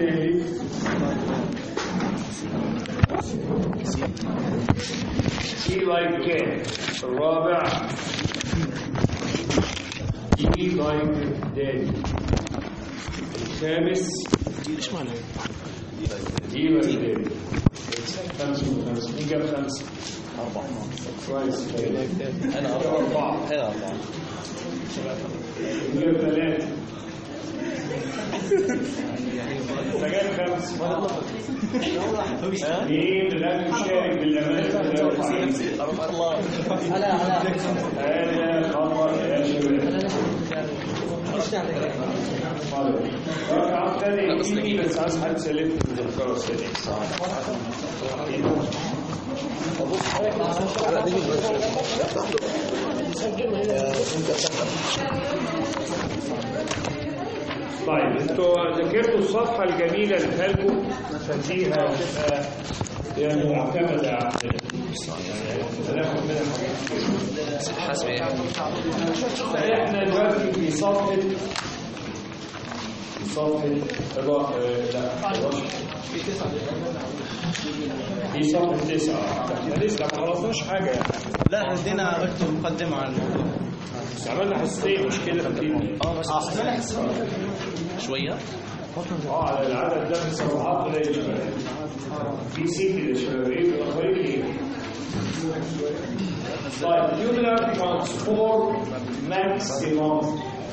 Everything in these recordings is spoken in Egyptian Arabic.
الثالث سي لايك كان الرابع اي لايك دادي الخامس ايش معنى؟ اي لايك دادي خمسة وخمسة مين جاب خمسة؟ أربعة كويس أنا جاب أربعة أنا أربعة مين جاب ثلاثة انت جايب خمسة مين الآن يشارك بالأمانة في الأربعة؟ الله هذا خطأ يا شباب رقم ثاني بس عايز حد سلمني المذكرة السادسة طيب انتوا ذاكرتوا الصفحة الجميلة اللي لكم عشان دي هتبقى يعني معتمدة عندنا يعني هناخد منها حاجات كتير حاسب إيه؟ احنا دلوقتي في صفحة في صفحة الر- آه، لا 11. في صفحة تسعة احنا لسه ما خلصناش حاجة يعني لا احنا ادينا قلت مقدمة عن الموضوع بس عملنا حصتين مش كده فاكرين اه بس شوية اه على العدد ده في صفحات قليلة شوية. في سي كده شباب ايه الاخرين ايه طيب tubular transform maximum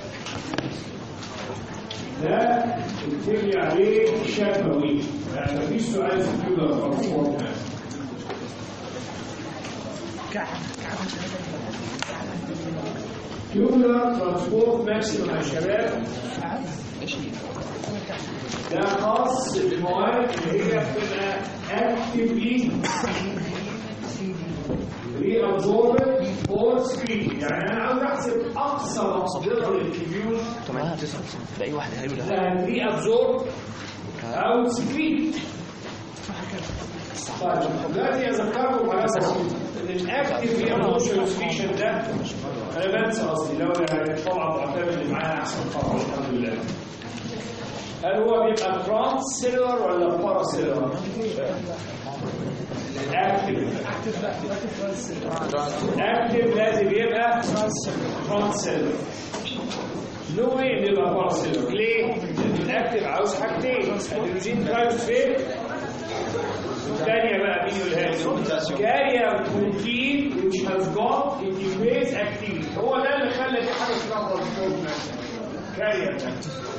ده اكتب لي عليه شفوي يعني مفيش سؤال في tubular transform maximum tubular transport maximum يا شباب ده خاص بالمواد اللي هي بتبقى اكتفلي ري ابزوربد اور سكرين يعني انا عاوز احسب اقصى مقدره للكميون تمام ده أي واحد هيقول ده ري ابزورب او سكرين طيب دلوقتي اذكركم على اساس ان الاكتف ري ابزوربشن سكريشن ده انا بنسى قصدي لو يعني طبعا معتمد اللي معايا احسن طبعا الحمد لله هل هو بيبقى ترانس سيلولر ولا بارا سيلولر؟ اكتف اكتف لازم يبقى ترانس سيلولر نو واي نبقى بارا سيلولر ليه؟ لان الاكتف عاوز حاجتين الهيدروجين ترايفوسفيت الثانية بقى مين يقولها لي؟ كارير بروتين which has got integrase activity هو ده اللي خلى دي حاجة اسمها ترانسفورم كارير ده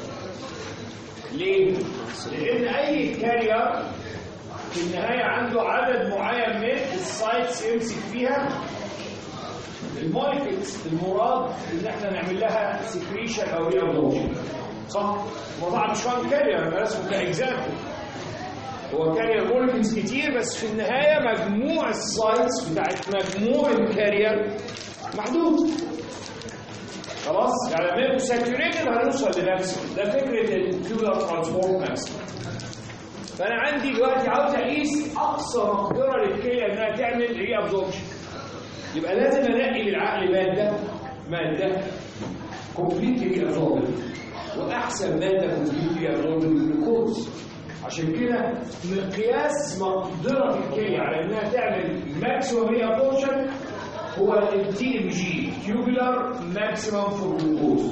ليه؟ لأن أي كارير في النهاية عنده عدد معين من السايتس يمسك فيها الموليكيولز المراد ان احنا نعمل لها سكريشن او ريابورشن صح؟ هو طبعا مش فاهم كارير انا برسمه كاكزامبل هو كارير موليكيولز كتير بس في النهاية مجموع السايتس بتاعت مجموع الكارير محدود خلاص يعني لما ساتوريتد هنوصل لماكسيمم ده فكره التيوبولار ترانسفورم ماكسيمم فانا عندي دلوقتي عاوز اقيس اقصى مقدره للكليه انها تعمل ري ابزوربشن يبقى لازم انقي للعقل ماده ماده كومبليت ري ابزوربشن واحسن ماده كومبليت ري ابزوربشن الجلوكوز عشان كده مقياس مقدره الكليه على انها تعمل ماكسيمم ري ابزوربشن هو التي ام جي تيوبولار ماكسيمم فور جلوكوز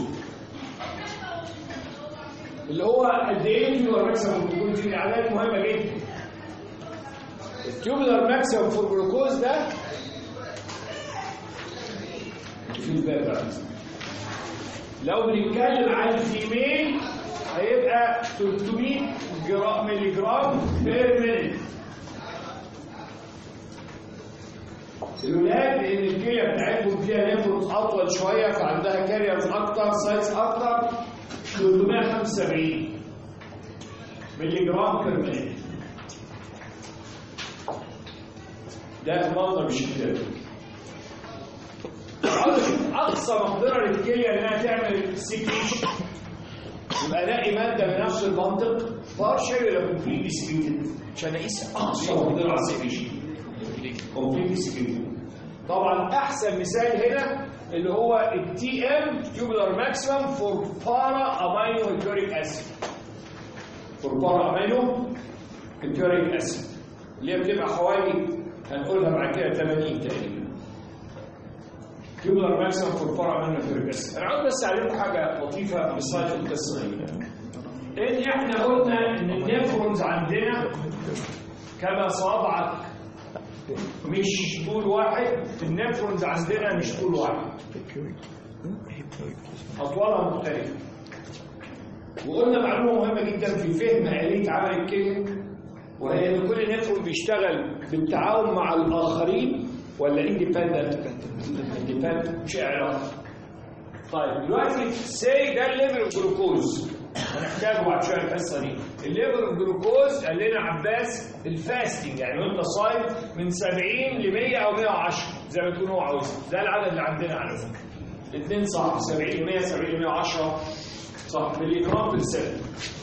اللي هو قد ايه تيوبولار ماكسيمم فور جلوكوز دي اعداد مهمه جدا التيوبولار ماكسيمم فور جلوكوز ده في الباب بقى. لو بنتكلم عن الفيميل هيبقى 300 جرام ملي جرام بير مينيت الولاد لان الكليه بتاعتهم فيها نيفرونز اطول شويه فعندها كاريرز اكتر سايز اكتر 375 ملي جرام بير مينيت ده منظر بالشكل ده عاوز اشوف اقصى مقدره للكليه انها تعمل سكريشن يبقى الاقي ماده بنفس المنطق بارشل ولا كومبليتلي سكريتد عشان اقيس اقصى مقدره على السكريشن كومبليتلي سكريتد طبعا احسن مثال هنا اللي هو التي ام تيوبولار ماكسيمم فور بارا امينو هيدروليك اسيد for فور امينو بيوريك اسيد اللي هي بتبقى حوالي هنقولها بعد كده 80 تقريبا تيوبلر ماكسيمم فور بارا امينو بيوريك اسيد انا عاوز بس اعلمكم حاجه لطيفه بصاية القصه دي ان احنا قلنا ان النيفرونز عندنا كما صابعك مش طول واحد النيفرونز عندنا مش طول واحد اطوالها مختلفه وقلنا معلومه مهمه جدا في فهم آلية عمل الكلمه وهي ان كل نيفرون بيشتغل بالتعاون مع الاخرين ولا اندبندنت اندبندنت مش علاقه طيب دلوقتي سي ده الليفل اوف جلوكوز هنحتاجه بعد شويه الحصه دي الليفل اوف جلوكوز قال لنا عباس الفاستنج يعني وانت صايم من 70 ل 100 او 110 زي ما يكون هو عاوز ده العدد اللي عندنا على فكره الاثنين صح 70 ل 100 70 ل 110 صح ملي جرام في السنه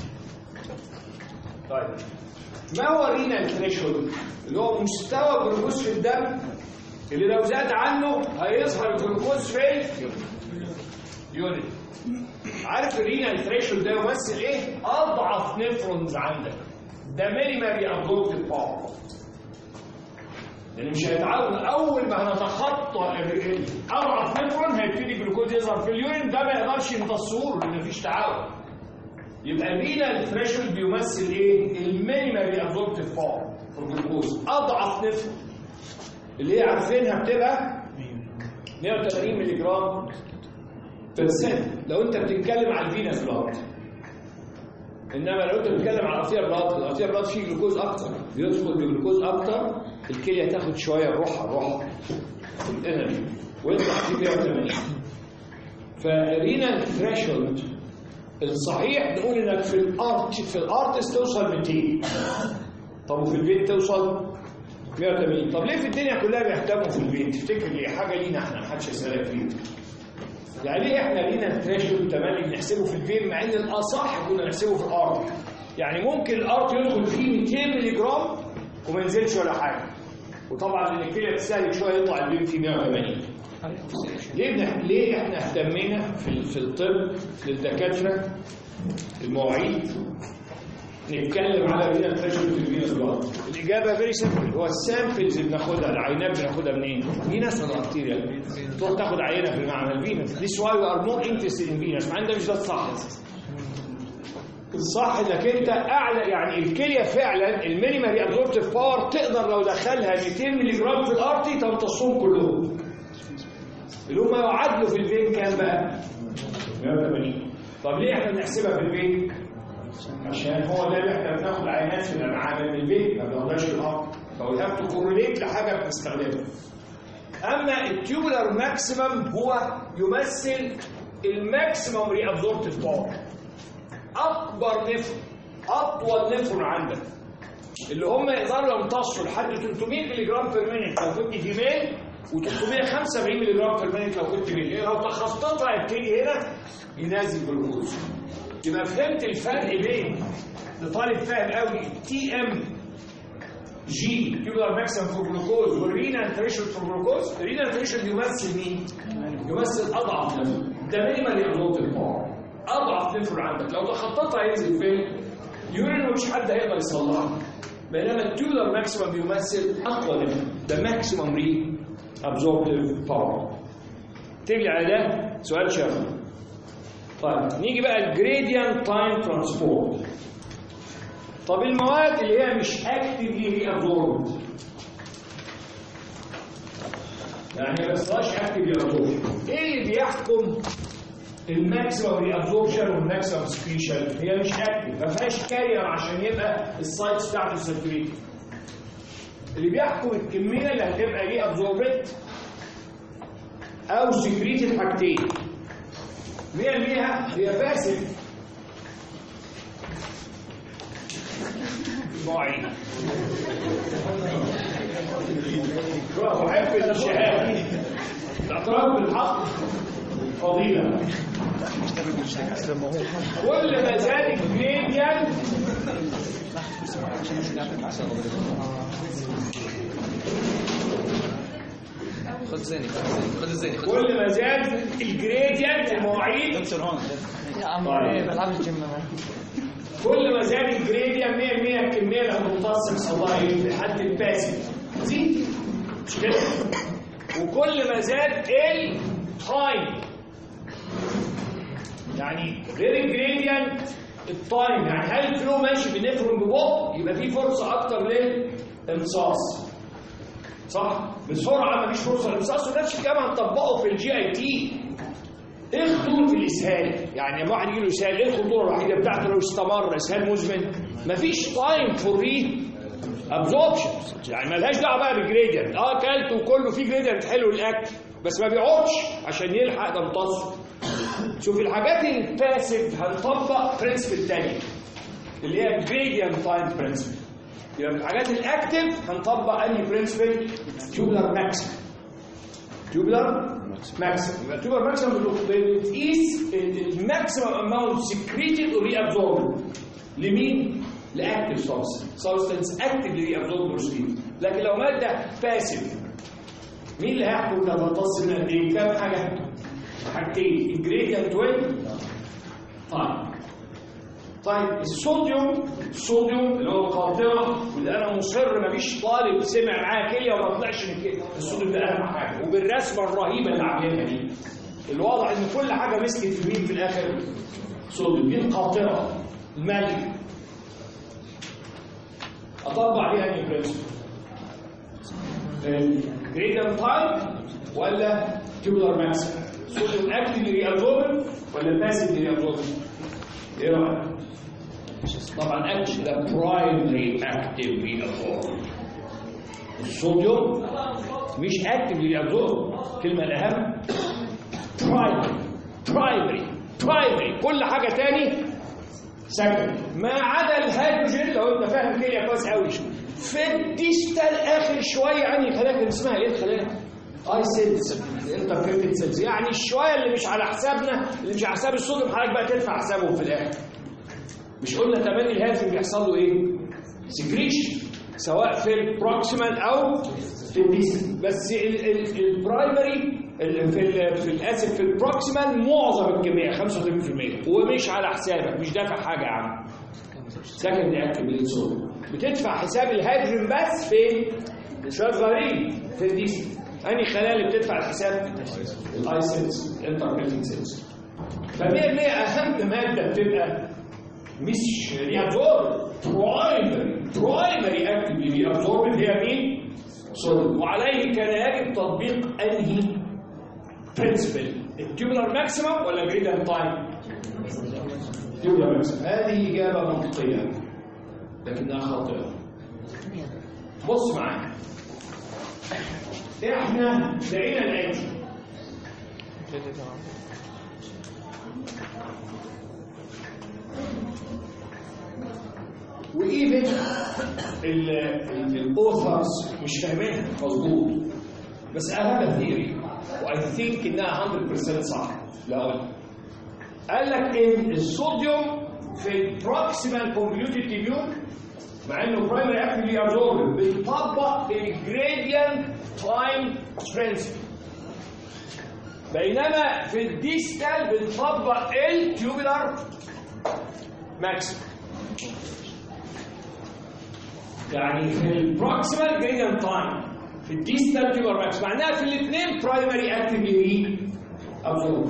طيب ما هو رينال ثريشولد اللي هو مستوى الجلوكوز في الدم اللي لو زاد عنه هيظهر الجلوكوز في يورين عارف الرينال ثريشولد ده يمثل ايه؟ اضعف نفرونز عندك ده مينيمالي ابزوربتد باور لان مش هيتعاون اول ما هنتخطى ال- ال- اضعف نفرون هيبتدي الجلوكوز يظهر في اليورين ده ما يقدرش يمتصه لان مفيش تعاون يبقى الرينال ثريشولد بيمثل ايه؟ المينيمالي ابزوربتد باور في الجلوكوز اضعف نفرون اللي هي عارفينها بتبقى 180 مللي جرام بيرسنت لو انت بتتكلم على الفينس بلاد انما لو انت بتتكلم على الارتير بلاد الارتير بلاد فيه جلوكوز اكتر بيدخل بجلوكوز اكتر الكليه تاخد شويه روحها روحها الانرجي ويطلع فيه 180 فرينا ثريشولد الصحيح نقول انك في الارت في الارتس توصل 200 طب وفي البيت توصل 180 طب ليه في الدنيا كلها بيهتموا في البيت تفتكر ليه حاجه لينا احنا محدش يسالك فيه يعني ليه احنا لينا الثريشولد تملي بنحسبه في الفين مع ان الاصح كنا نحسبه في الارض يعني ممكن الارض يدخل فيه 200 مللي جرام وما ينزلش ولا حاجه وطبعا لان الكليه بتستهلك شويه يطلع الفين فيه 180 ليه بنح... ليه احنا اهتمينا في في الطب للدكاتره المواعيد نتكلم على رينا ثريشولد في الفينس بلاد الاجابه فيري سمبل هو السامبلز اللي بناخدها العينات بناخدها منين؟ فينس ولا ارتيريا؟ تروح تاخد عينه في المعمل فينس This why we are more interested in Venus مع ان ده مش ده الصح الصح انك انت اعلى يعني الكليه فعلا المينيمال ابزوربتيف باور تقدر لو دخلها 200 مللي جرام في الارتي تمتصهم كلهم اللي هم يعادلوا في الفين كام بقى؟ 180 طب ليه احنا بنحسبها في الفين؟ عشان هو ده اللي احنا بناخد عينات في المعامل من البيت ما بناخدهاش في الارض فهو هاف تو كورليت لحاجه بنستخدمها اما التيوبولار ماكسيمم هو يمثل الماكسيمم ري ابزوربتيف باور اكبر نفر اطول نفر عندك اللي هم يقدروا يمتصوا لحد 300 مللي جرام في المينيت لو كنت فيميل و375 مللي جرام في المينيت لو كنت ميل لو تخطيتها يبتدي هنا ينزل جلوكوز يبقى فهمت الفرق بين لطالب فاهم قوي تي ام جي تيوبولار ماكسيمم فور جلوكوز والرينا ثريشولد فور جلوكوز الرينا ثريشولد يمثل مين؟ يمثل اضعف نفر ده مينيمال ابزوربتيف باور اضعف نفر عندك لو تخطيتها هينزل فين؟ يورين مش حد هيقدر يصلحها بينما التيوبولار ماكسيمم بيمثل اقوى نفر ده ماكسيمم ري ابزوربتيف باور تيجي على ده سؤال شافه طيب نيجي بقى الجريدينت تايم ترانسبورت طب المواد اللي هي مش اكتفلي ري ابزوربد يعني ما بيصلاش اكتفلي ابزوربد ايه اللي بيحكم الماكسيمم ري ابزوربشن والماكسيمم سكريشن هي مش اكتف ما فيهاش كارير عشان يبقى السايتس بتاعته ساتوريتد اللي بيحكم الكميه اللي هتبقى ري ابزوربد او سكريتد حاجتين مية المية هي باسف مواعيد أحب الشهادة الاعتراف بالحق فضيلة كل ما زاد الجريديان خد زيني خد الزيني خد كل ما زاد الجريديان المواعيد دكتور هون يا عم طيب. بلعب الجيم معاه كل ما زاد الجريديان تمتص يحصل لها ايه في حد الباسف تزيد مش كده وكل ما زاد التايم يعني غير الجريدينت التايم يعني هل الفلو ماشي بنفرم ببطء يبقى في فرصه اكتر للامتصاص صح بسرعه مفيش فرصه للامتصاص ونفس الكلام هنطبقه في الجي اي تي ايه خطوره الاسهال؟ يعني لما واحد يجي له اسهال ايه الخطوره الوحيده بتاعته لو استمر اسهال مزمن؟ مفيش تايم فور ري ابزوربشن يعني ملهاش دعوه بقى بالجريدينت اه اكلت وكله في جريدينت حلو الاكل بس ما بيقعدش عشان يلحق ده امتص شوف الحاجات الباسيف هنطبق برنسبل تاني اللي هي جريدينت تايم برنسبل يبقى في الحاجات الاكتف هنطبق انهي برنسبل تيوبلر ماكسيمم تيوبلر ماكسيمم يبقى تيوبلر ماكسيمم بتقيس الماكسيمم اماونت سكريتد وري ابزورب لمين؟ لاكتف سبستنس سبستنس اكتف ري ابزورب لكن لو ماده باسيف مين اللي هيحكم ده تمتص من قد ايه؟ كام حاجه؟ حاجتين الجريدينت وين طيب طيب الصوديوم الصوديوم اللي هو القاطره واللي انا مصر مفيش طالب سمع معاه كليه وما طلعش من كده الصوديوم ده اهم حاجه وبالرسمه الرهيبه اللي عاملينها دي الواضح ان كل حاجه مسكت في مين في الاخر صوديوم دي القاطره الملك اطبق عليها انهي برنسبل الجريدينت تايم ولا تيبولار ماكسيمم صوديوم اكتف ريابزوربن ولا باسيف ريابزوربن ايه رايك طبعا اكتف ده برايمري اكتف ريابزوربن الصوديوم مش اكتف ريابزوربن الكلمه الاهم برايمري برايمري برايمري كل حاجه تاني سكند ما عدا الهيدروجين لو انت فاهم كده كويس قوي في الديستال اخر شويه عن الخلايا كان اسمها ايه الخلايا؟ اي سيلز الانترفيرتد سيلز يعني الشويه اللي مش على حسابنا اللي مش على حساب الصوديوم حضرتك بقى تدفع حسابهم في الاخر مش قلنا تمني الهادف بيحصل له ايه؟ سكريشن سواء في البروكسيمال او في الديستال بس البرايمري في ال في الاسف في البروكسيمال معظم الكميه 85% ومش على حسابك مش دافع حاجه يا عم سكند اكتف بالصوديوم بتدفع حساب الهيدروجين بس في شويه صغيرين في الديستال انهي خلايا اللي بتدفع الحساب؟ الاي سيلز الانتربريتنج سيلز ف 100% اهم ماده بتبقى مش ريابزورب برايمري برايمري اكتف ريابزورب هي مين؟ صوديوم وعليه كان يجب تطبيق انهي برنسبل التيوبولار ماكسيمم ولا جريدان تايم؟ تيوبولار ماكسيمم هذه اجابه منطقيه لكنها خاطئه بص معايا احنا لقينا الاتي وايفن الاوثرز مش فاهمينها مظبوط بس اهم ثيوري واي ثينك انها 100% صح لا اقول قال لك ان الصوديوم في البروكسيمال كونفوليوتد تيبيول مع انه برايمري اكتفلي ابزورب بيطبق الجريدينت تايم برنسبل بينما في الديستال بنطبق التيوبولار ماكسيمم يعني في البروكسيمال جريدينت تايم في الديستال تيوبولار ماكسيمم معناها في الاثنين برايمري اكتفلي ابزورب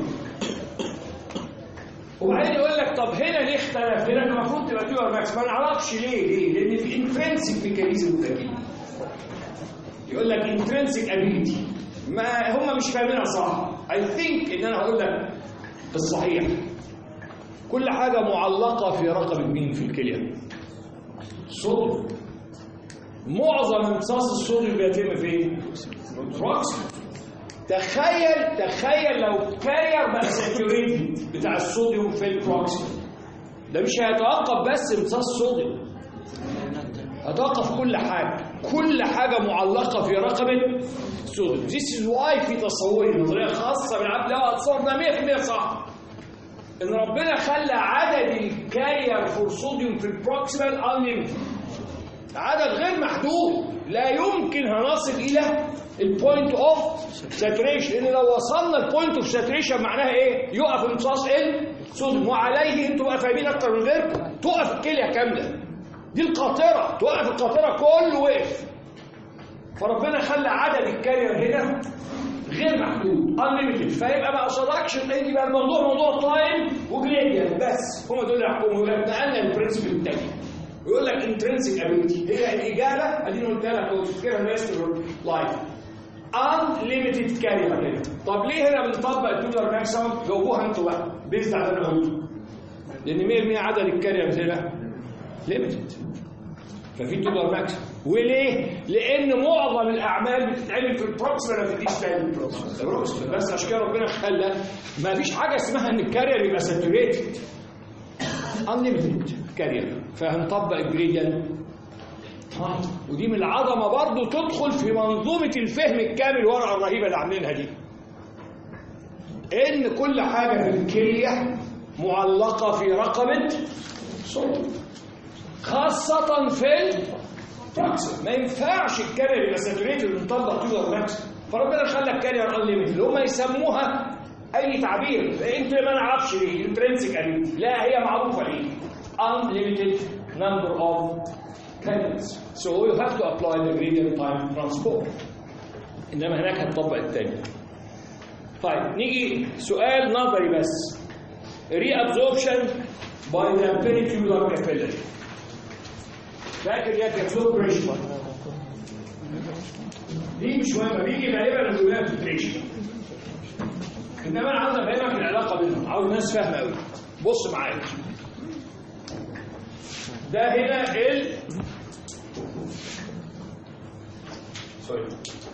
وبعدين يقول لك طب هنا ليه اختلف؟ هنا كان المفروض تبقى تيور ماكس ما نعرفش ليه ليه؟ لان في انترنسك ميكانيزم ذكي يقول لك انترنسك ابيليتي ما هم مش فاهمينها صح اي ثينك ان انا هقول لك الصحيح كل حاجه معلقه في رقبه مين في الكليه؟ الصوديوم معظم امتصاص الصوديوم بيتم فين؟ بروكسيمال تخيل تخيل لو كارير بقى ساتوريتد بتاع الصوديوم في البروكسيمال ده مش هيتوقف بس امتصاص الصوديوم هتوقف كل حاجه كل حاجه معلقه في رقبه الصوديوم This is why في تصوري نظريه خاصه بالعقل لو هتصور ده 100% صح ان ربنا خلى عدد الكارير فور صوديوم في البروكسيمال unlimited عدد غير محدود لا يمكن هنصل الى البوينت اوف ساتوريشن لان لو وصلنا البوينت اوف ساتوريشن معناها ايه؟ يقف امتصاص الصوديوم وعليه انتوا بقى فاهمين اكتر من غيركم تقف الكليه كامله دي القاطره توقف القاطره كله وقف فربنا خلى عدد الكارير هنا غير محدود unlimited فيبقى ما قصدكش ان يبقى الموضوع موضوع تايم وجريديان بس هم دول اللي يحكموا يقول لك نقلنا البرنسبل التاني ويقول لك intrinsic ability هي الاجابه اديني قلت لك لو تفتكرها الريست لايف unlimited carrier هنا طب ليه هنا بنطبق التوتال ماكسيمم جاوبوها انتوا بقى بيزد على اللي انا قلته لان 100% عدد الكاريرز هنا ليميتد ففي توتال ماكسيمم وليه؟ لان معظم الاعمال بتتعمل في البروكسيمال ما بتديش تاني البروكسيمال بس عشان كده ربنا خلى ما فيش حاجه اسمها ان الكارير يبقى ساتوريتد unlimited كارير فهنطبق الجريديان ودي من العظمه برضه تدخل في منظومه الفهم الكامل الورقه الرهيبه اللي عاملينها دي ان كل حاجه في الكليه معلقه في رقبه صوت خاصه في البروكسيمال ما ينفعش الكارير يبقى ساتوريتد ونطبق توتال ماكس فربنا خلى الكارير انليمتد اللي هم يسموها اي تعبير انت ما نعرفش ليه انترنسيك لا هي معروفه ليه unlimited number of carriers so you have to apply the gradient time transport انما هناك هتطبق التاني طيب نيجي سؤال نظري بس reabsorption by the peritubular capillary فاكر يا كابسول بريشر دي مش مهمه بيجي غالبا الولايه فلتريشن انما انا عاوز افهمك العلاقه بينهم عاوز ناس فاهمه قوي بص معايا ده هنا ال سوري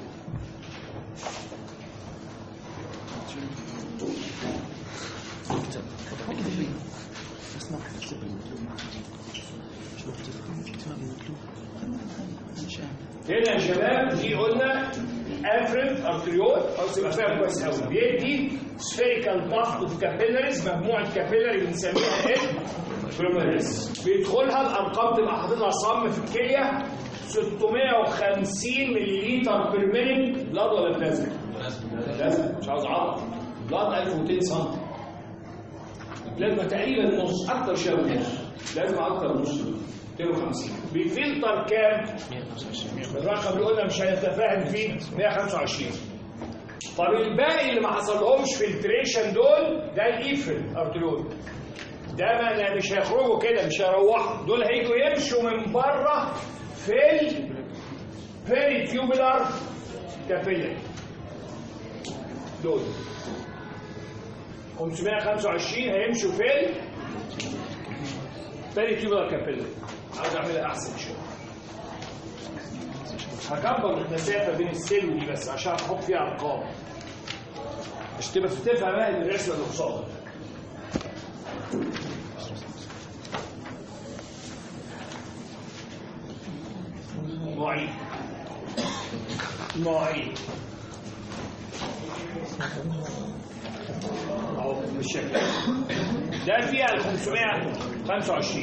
هنا يا شباب دي قلنا افرد ارتريول او تبقى فاهم كويس قوي بيدي سفيريكال ضغط اوف كابيلاريز مجموعه كابيلاري بنسميها ايه؟ فلوميريز بيدخلها الارقام تبقى حاططها صم في الكليه 650 ملي لتر بير مينيت بلاد ولا بلازما؟ بلازما مش عاوز عرض بلاد 1200 سم البلازما تقريبا نص اكتر شويه من نص بلازما اكتر من نص 250 بفلتر كام؟ الرقم اللي قلنا مش هنتفاهم فيه 125 طب الباقي اللي ما حصلهمش فلتريشن دول ده الايفل ارترول ده ما لا مش هيخرجوا كده مش هيروحوا دول هيجوا يمشوا من بره في البيريتيوبولار كابيلاري دول 525 هيمشوا في البيريتيوبولار كابيلاري عاوز اعملها احسن شويه هكبر المسافه بين السيل دي بس عشان احط فيها ارقام مش تبقى تفهم بقى ان الرسمه اللي قصادك معيد معيد اهو بالشكل ده فيها ال 525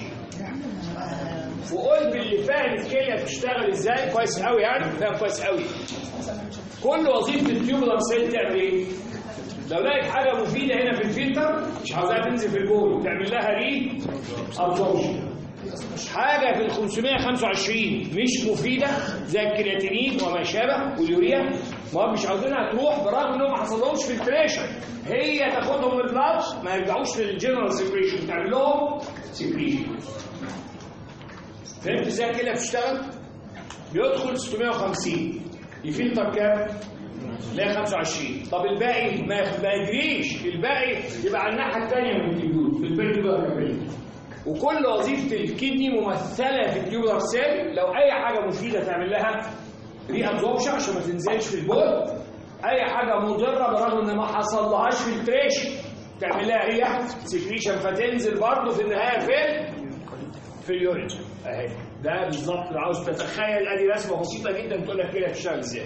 وقلت اللي فاهم الكليه بتشتغل ازاي كويس قوي يعني فاهم كويس قوي كل وظيفه التيوبولار سيل تعمل ايه؟ لو لقيت حاجه مفيده هنا في الفلتر مش عاوزاها تنزل في البول تعمل لها ري ابزوربشن حاجه في ال 525 مش مفيده زي الكرياتينين وما شابه واليوريا ما مش عاوزينها تروح برغم انهم ما حصلهمش فلتريشن هي تاخدهم من البلاد ما يرجعوش للجنرال سكريشن تعمل لهم سكريشن فهمت ازاي الكليه بتشتغل؟ بيدخل 650 يفلتر كام؟ لا 25 طب الباقي ما ما يجريش الباقي يبقى على الناحيه الثانيه من التيوبول في البيرتيبولار كابيلاري وكل وظيفه الكدني ممثله في التيوبولار سيل لو اي حاجه مفيده تعمل لها ري ابزوربشن عشان ما تنزلش في البول اي حاجه مضره برغم ان ما حصلهاش فلتريشن تعمل لها ريح سكريشن فتنزل برضه في النهايه فين؟ في اليورين اهي ده بالظبط لو عاوز تتخيل ادي رسمه بسيطه جدا تقول لك كده بتشتغل ازاي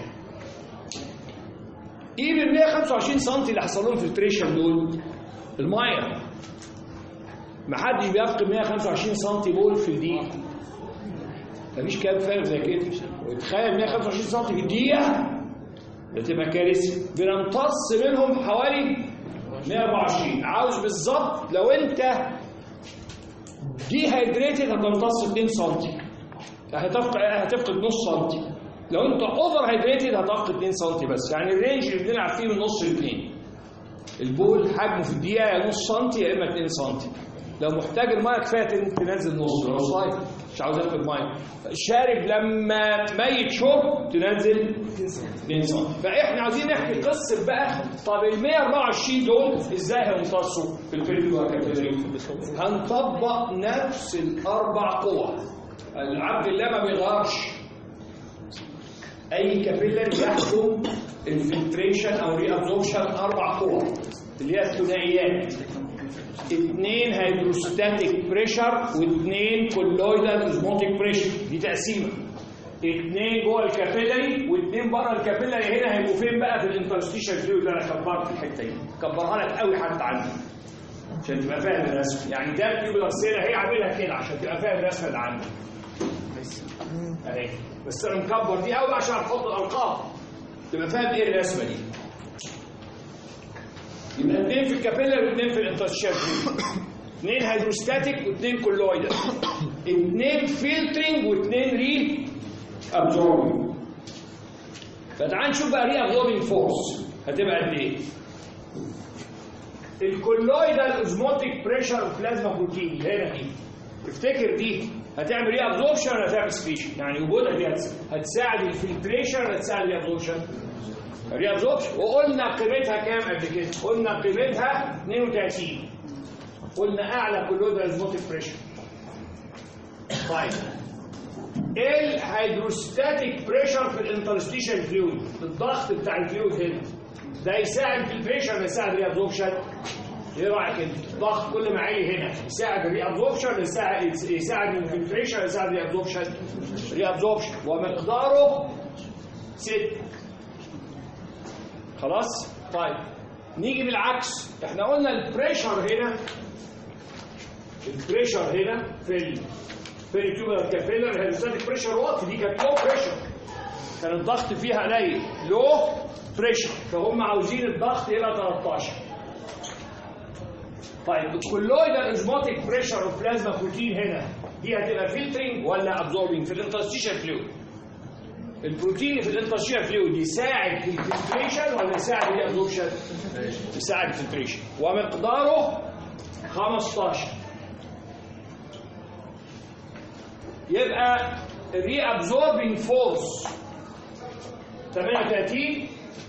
ايه بال 125 سم اللي حصل لهم فلتريشن دول الميه ما حدش بيفقد 125 سم بول في الدقيقه مفيش كلام فارغ زي كده وتخيل 125 سم في الدقيقه ده تبقى كارثه بنمتص منهم حوالي 124 عاوز بالظبط لو انت دي هيدريتد هتمتص 2 سم هتفقد هتفقد نص سم لو انت اوفر هيدريتد هتفقد 2 سم بس يعني الرينج اللي بنلعب فيه من نص ل 2 البول حجمه في الدقيقه يا نص سم يا اما 2 سم لو محتاج الميه كفايه تن- تنزل نص لو صايم مش عاوز ياخد ميه شارب لما ميت شرب تنزل 2 سم فاحنا عايزين نحكي قصه بقى طب ال 124 دول ازاي هيمتصوا في الفيلم والكابيلاري هنطبق نفس الاربع قوى العبد الله ما بيغيرش اي كابيلاري يحكم الفلتريشن او ري ابزوربشن اربع قوى اللي هي الثنائيات اثنين هيدروستاتيك بريشر واثنين كولويدال اوزموتيك بريشر دي تقسيمه اثنين جوه الكابيلاري واثنين بره الكابيلاري هنا هيبقوا فين بقى في الانترستيشن فلويد اللي انا كبرت الحته دي كبرها لك قوي حتى عندي عشان تبقى فاهم الرسم يعني ده التيوبولار سيرة هي عاملها كده عشان تبقى فاهم الرسمه اللي عندي اهي بس انا مكبر دي قوي عشان احط الارقام تبقى فاهم ايه الرسمه دي يبقى اثنين في الكابيلر واثنين في الانترشيب اثنين هيدروستاتيك واثنين كولويدال اثنين فلترنج واثنين ري ابزوربنج فتعال نشوف بقى ري ابزوربنج فورس هتبقى قد ايه الكولويدال اوزموتيك بريشر بلازما بروتين اللي هنا دي تفتكر دي هتعمل ري ابزوربشن ولا هتعمل سبيشن يعني وجودها دي هتس- هتساعد الفلتريشن ولا هتساعد الري ابزوربشن ري ابزوربشن وقلنا قيمتها كام قبل كده قلنا قيمتها 32 قلنا اعلى كولويدال اوزموتيك بريشر طيب الهيدروستاتيك بريشر في الانترستيشن فلويد الضغط بتاع الفلويد هنا ده يساعد في البريشر ولا يساعد ري ابزوربشن ايه رايك انت الضغط كل ما عالي هنا يساعد الري ابزوربشن يساعد يساعد الفلتريشن يساعد الري ابزوربشن ري ابزوربشن ومقداره 6 خلاص طيب نيجي بالعكس احنا قلنا البريشر هنا البريشر هنا في ال peritubular capillary هيدروستاتيك بريشر واطي دي كانت لو بريشر كان الضغط فيها قليل لو بريشر فهم عاوزين الضغط يبقى 13 طيب الكولويدال اوزموتيك بريشر اوف بلازما بروتين هنا دي هتبقى فلترنج ولا ابزوربنج في الانترستيشن فلويد البروتين في الانترستيشن فلويد يساعد في الفلتريشن ولا يساعد في الابزوربشن يساعد في الفلتريشن ومقداره 15 يبقى الري ابزوربنج فورس 38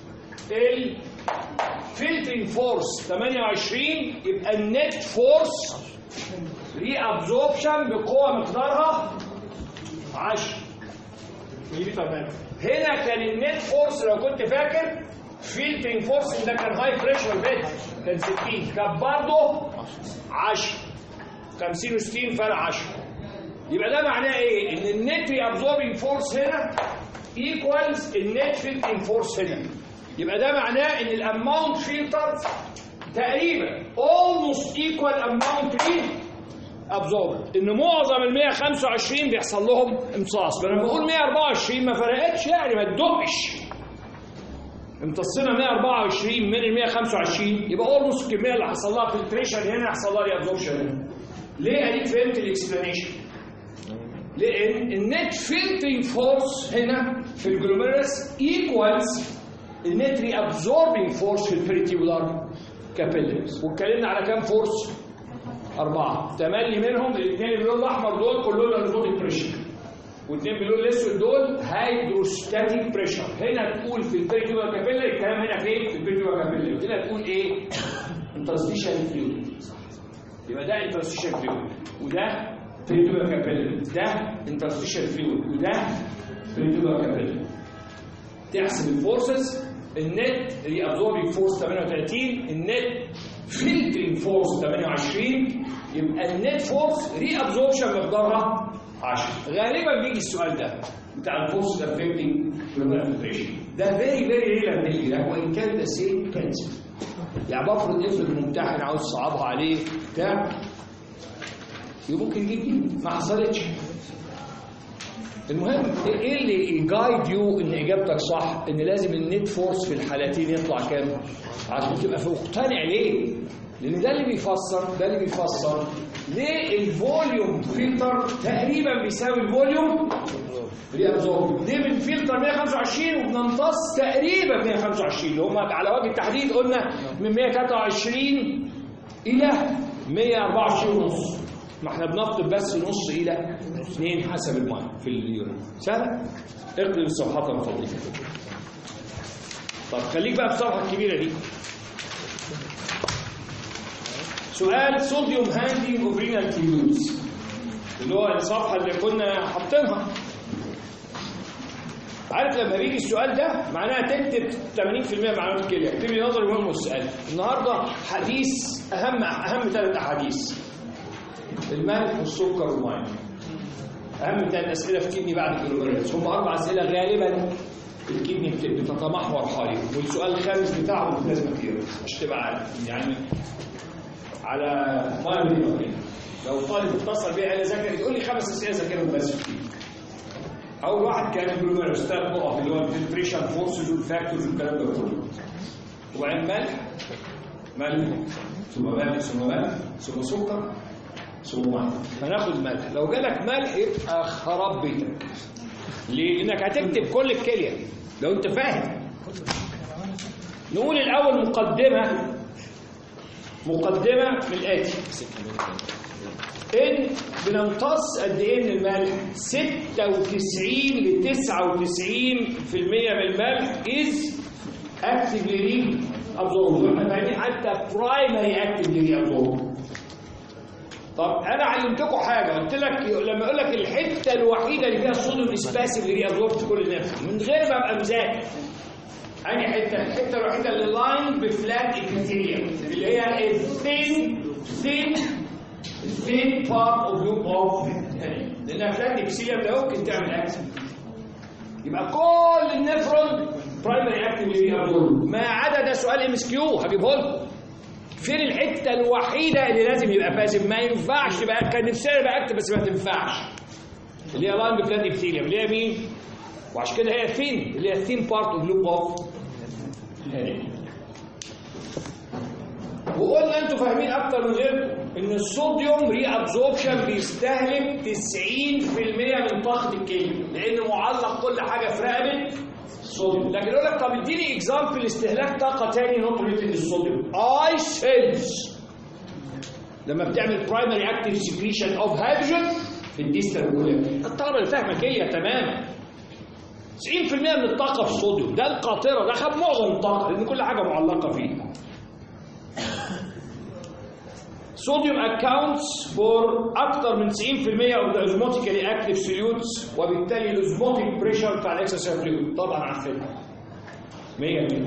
الفلترنج فورس 28 يبقى النت فورس ري ابزوربشن بقوه مقدارها 10 دي تمام هنا كان النت فورس لو كنت فاكر فلترنج فورس ده كان هاي بريشر بيت كان 60 كان برضه 10 50 و60 فرق 10 يبقى ده معناه ايه؟ ان النت ابزوربنج فورس هنا ايكوالز النت فلترنج فورس هنا يبقى ده معناه ان الاماونت فلتر تقريبا almost equal amount ايه؟ ابزورب ان معظم ال 125 بيحصل لهم امتصاص فلما بقول 124 ما فرقتش يعني ما تدقش امتصينا 124 من ال 125 يبقى اولموست الكميه اللي حصل لها فلتريشن هنا حصل لها ري ابزوربشن هنا ليه اديك فهمت الاكسبلانيشن لان النت فلترنج فورس هنا في الجلوميرس ايكوالز النت ري ابزوربنج فورس في البريتيبولار كابيلاريز واتكلمنا على كام فورس؟ أربعة تملي منهم الاثنين باللون الأحمر دول كلهم انفوتيك بريشر واثنين باللون الأسود دول هيدروستاتيك بريشر هنا تقول في البريتيبولار كابيلاري الكلام هنا فين؟ في البريتيبولار كابيلاري هنا تقول إيه؟ انترستيشن فلويد يبقى ده انترستيشن فلويد وده بريتيبولار كابيلاري ده انترستيشن فلويد وده بريتيبولار كابيلاري تحسب الفورسز النت ري ابزوربنج فورس 38 النت فلترنج فورس 28 يبقى النت فورس ري ابزوربشن مقدارها 10 غالبا بيجي السؤال ده بتاع الفورس افكتنج فلتريشن ده فيري فيري ريلر بيجي ده وان كان ده سيم كانسل يعني بفرض افرض الممتحن عاوز يصعبها عليه بتاع ممكن يجيب دي ما حصلتش المهم ايه اللي يجايد يو ان اجابتك صح ان لازم النت فورس في الحالتين يطلع كام عشان تبقى مقتنع ليه لان ده اللي بيفسر ده اللي بيفسر ليه الفوليوم فلتر تقريبا بيساوي الفوليوم ريابزورب ليه بنفلتر 125 وبنمتص تقريبا 125 اللي هم على وجه التحديد قلنا من 123 الى 124 ونص ما احنا بنفطر بس نص الى 2 حسب الميه في اليورين سهل اقلب الصفحات يا فضيلة طب خليك بقى في الصفحه الكبيره دي سؤال صوديوم هاندينج اوف رينال تيوبز اللي هو الصفحه اللي كنا حاطينها عارف لما بيجي السؤال ده معناها تكتب 80% معلومات الكليه اكتب لي نظري مهم السؤال النهارده حديث اهم اهم ثلاث احاديث الملح والسكر والميه اهم ثلاث اسئله في كدني بعد الكيلومترات هم اربع اسئله غالبا الكدني بت- بتتمحور حواليهم والسؤال الخامس بتاعهم لازم كتير مش تبقى عارف يعني على ميه باليوم لو طالب اتصل بيا قال لي ذاكر يقول لي خمس اسئله ذاكرهم بس في الكدني اول واحد كان يقول له استاذ نقط اللي هو الفلتريشن فورسز والفاكتورز والكلام ده كله وبعدين ملح ملح ثم ملح ثم ملح ثم سكر ثم ميه فناخد ملح لو جالك ملح يبقى خراب بيتك ليه؟ لانك هتكتب كل الكليه لو انت فاهم نقول الاول مقدمه مقدمه من الاتي ان بنمتص قد ايه من الملح 96 ل 99% من الملح از اكتفلي ري ابزورب احنا فاهمين حتى برايمري اكتفلي ري ابزورب طب انا علمتكم حاجه قلت لك لما اقول لك الحته الوحيده اللي فيها الصوديوم اسباسيف ري ابزورب كل نفس من غير ما ابقى مذاكر انهي حته الحته الوحيده اللي لاين بفلات ابيثيليوم اللي هي الثين ثين thin part of loop of لانها فلات ابسيليوم ده ممكن تعمل اكشن يبقى كل النفرون برايمري اكتيف اللي ما عدا ده سؤال ام اس كيو هجيبه لكم فين الحته الوحيده اللي لازم يبقى فاسد ما ينفعش تبقى كان نفسنا يبقى اكتف بس ما تنفعش اللي هي لاين بفلات ابسيليوم اللي هي مين وعشان كده هي ثين اللي هي ثين بارت اوف لوب اوف وقلنا انتوا فاهمين اكتر من غيركم ان الصوديوم ري ابزوربشن بيستهلك 90% من طاقه الكليه لان معلق كل حاجه في رقبه الصوديوم لكن يقول لك طب اديني اكزامبل استهلاك طاقه تاني نوت ريليتد للصوديوم اي سيلز لما بتعمل برايمري اكتيف سكريشن اوف هيدروجين في الديستال كوليم الطلبه اللي فاهمه كليه تماما 90% من الطاقه في الصوديوم ده القاطره ده خد معظم الطاقه لان كل حاجه معلقه فيه Sodium accounts for أكثر من 90% of the osmotically active solutes وبالتالي الاسموتيك بريشر بتاع الاكسسوار فلويد طبعا عارفينها 100%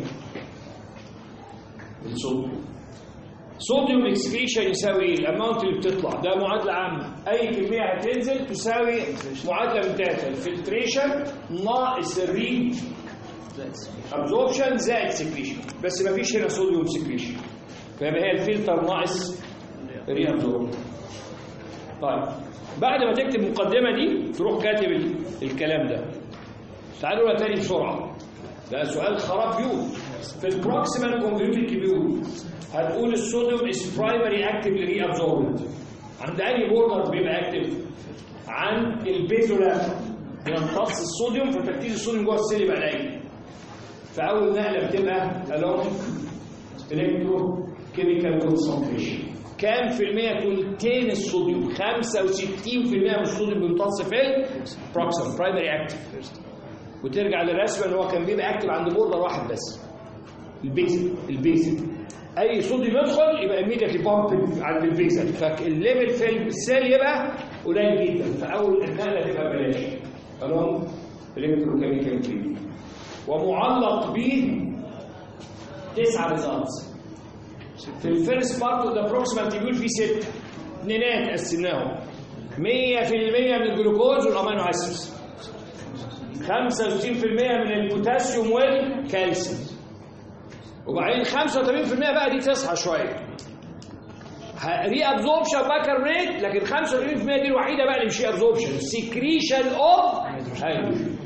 الصوديوم صوديوم اكسكريشن يساوي ايه؟ الاماونت اللي بتطلع ده معادله عامه اي كميه هتنزل تساوي معادله من ثلاثه الفلتريشن ناقص الري ابزوربشن زائد سكريشن بس ما فيش هنا صوديوم سكريشن فيبقى هي الفلتر ناقص ري ابزوربشن طيب بعد ما تكتب المقدمه دي تروح كاتب ال- الكلام ده تعالوا لها تاني بسرعه ده سؤال خراب بيوت في البروكسيمال كونفيوتيك بيوت هتقول الصوديوم از برايمري اكتيف ري ابزوربنت عند اي بوردر بيبقى اكتيف عن البيزولا بيمتص الصوديوم فتركيز الصوديوم جوه السيل يبقى قليل فاول نقله بتبقى along الكترو كيميكال كونسنتريشن كام في المية تلتين الصوديوم 65% من الصوديوم بيمتص في البروكسيمال برايمري اكتيف وترجع للرسمه ان هو كان بيبقى اكتف عند بوردر واحد بس البيزل البيزل اي صوديوم يدخل يبقى immediately بامب عند البيزل فالليفل في السيل يبقى قليل جدا فاول النقله تبقى بلاش along electrochemical treatment ومعلق به تسعه ريزلتس في الفيرست بارت اوف ذا بروكسيمال تيبيول في سته اثنينات قسمناهم 100% من الجلوكوز والامينو اسيدز 65% من البوتاسيوم والكالسيوم وبعدين 85% بقى دي تصحى شويه ري ابزوربشن باكر ريت لكن 85% دي الوحيده بقى اللي مش ابزوربشن سكريشن اوف هيدروجين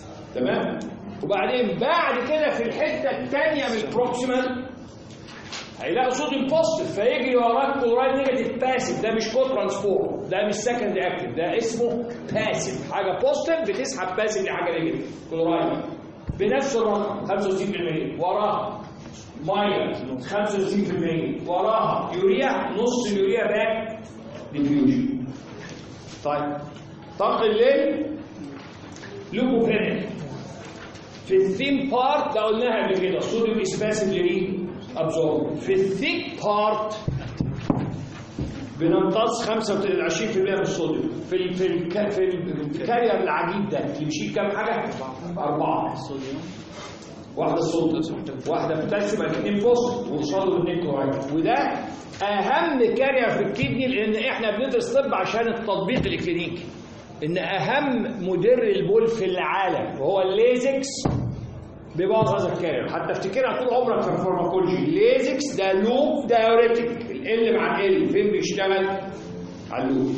تمام وبعدين بعد كده في الحته الثانيه من البروكسيمال هيلاقي صوديوم بوزيتيف فيجري وراك كلورايد نيجاتيف باسيف ده مش كو ترانسبورت ده مش سكند اكتف ده اسمه باسيف حاجه بوزيتيف بتسحب باسيف لحاجه نيجاتيف كلورايد بنفس الرقم 65% وراها ميه 65% وراها يوريا نص اليوريا باك ديفيوجن طيب طاقه الليل لوكوفينيك في الثين بارت ده قلناها قبل كده صوديوم اسباسيف ليه ابزورب في الثيك بارت بنمتص 25% من الصوديوم في ال في ال في الكارير العجيب ده اللي بيشيل كام حاجه؟ اربعه واحده صوديوم واحده بوتاسيوم اثنين فوسفور وصلوا اثنين كلورايد وده اهم كارير في الكدني لان احنا بندرس طب عشان التطبيق الكلينيكي ان اهم مدر البول في العالم وهو الليزكس بيبوظ هذا الكارير حتى افتكرها طول عمرك في الفارماكولوجي الليزكس ده لوب دايوريتك ال مع ال فين بيشتغل على اللوب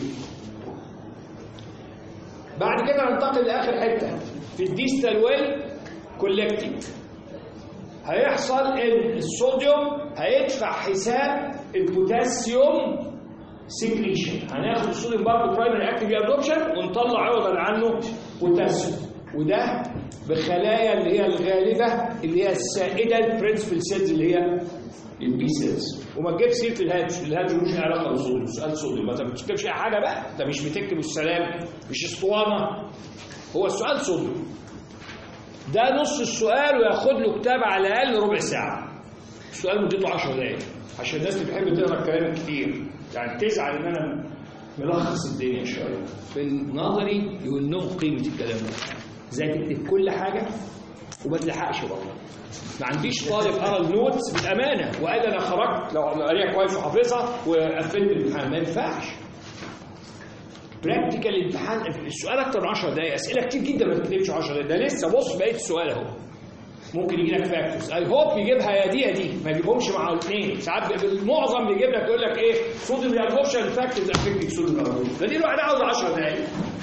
بعد كده ننتقل لاخر حته في الديستال ويل كولكتنج هيحصل ان الصوديوم هيدفع حساب البوتاسيوم سكريشن هناخد الصوديوم برضه برايمري اكتيف ابزوربشن ونطلع عوضا عنه بوتاسيوم وده بخلايا اللي هي الغالبه اللي هي السائده البرنسبل سيلز اللي هي البي سيلز وما تجيبش سيره الهاتش الهاتش ملوش علاقه بالصوديوم سؤال صوديوم ما انت ما بتكتبش اي حاجه بقى انت مش بتكتب السلام مش اسطوانه هو السؤال صوديوم ده نص السؤال وياخد له كتاب على الاقل ربع ساعه السؤال مدته 10 دقائق عشان الناس اللي بتحب تقرا الكلام كتير يعني تزعل ان انا ملخص الدنيا شويه في النظري يقول لهم قيمه الكلام ده ازاي تكتب كل حاجه وما تلحقش برضه ما عنديش طالب قرا النوتس بالامانه وقال انا خرجت لو قاريها كويس وحافظها وقفلت الامتحان ما ينفعش براكتيكال امتحان السؤال اكتر من 10 دقائق اسئله كتير جدا ما تكتبش 10 دقائق ده لسه بص بقيه السؤال اهو ممكن يجي لك فاكتورز اي هوب يجيبها يا دي يا دي ما يجيبهمش مع الاثنين ساعات المعظم بيجيب لك يقول لك ايه صوديوم ريابورشن فاكتورز افكتنج صوديوم ريابورشن ده دي لوحدها عاوز 10 دقائق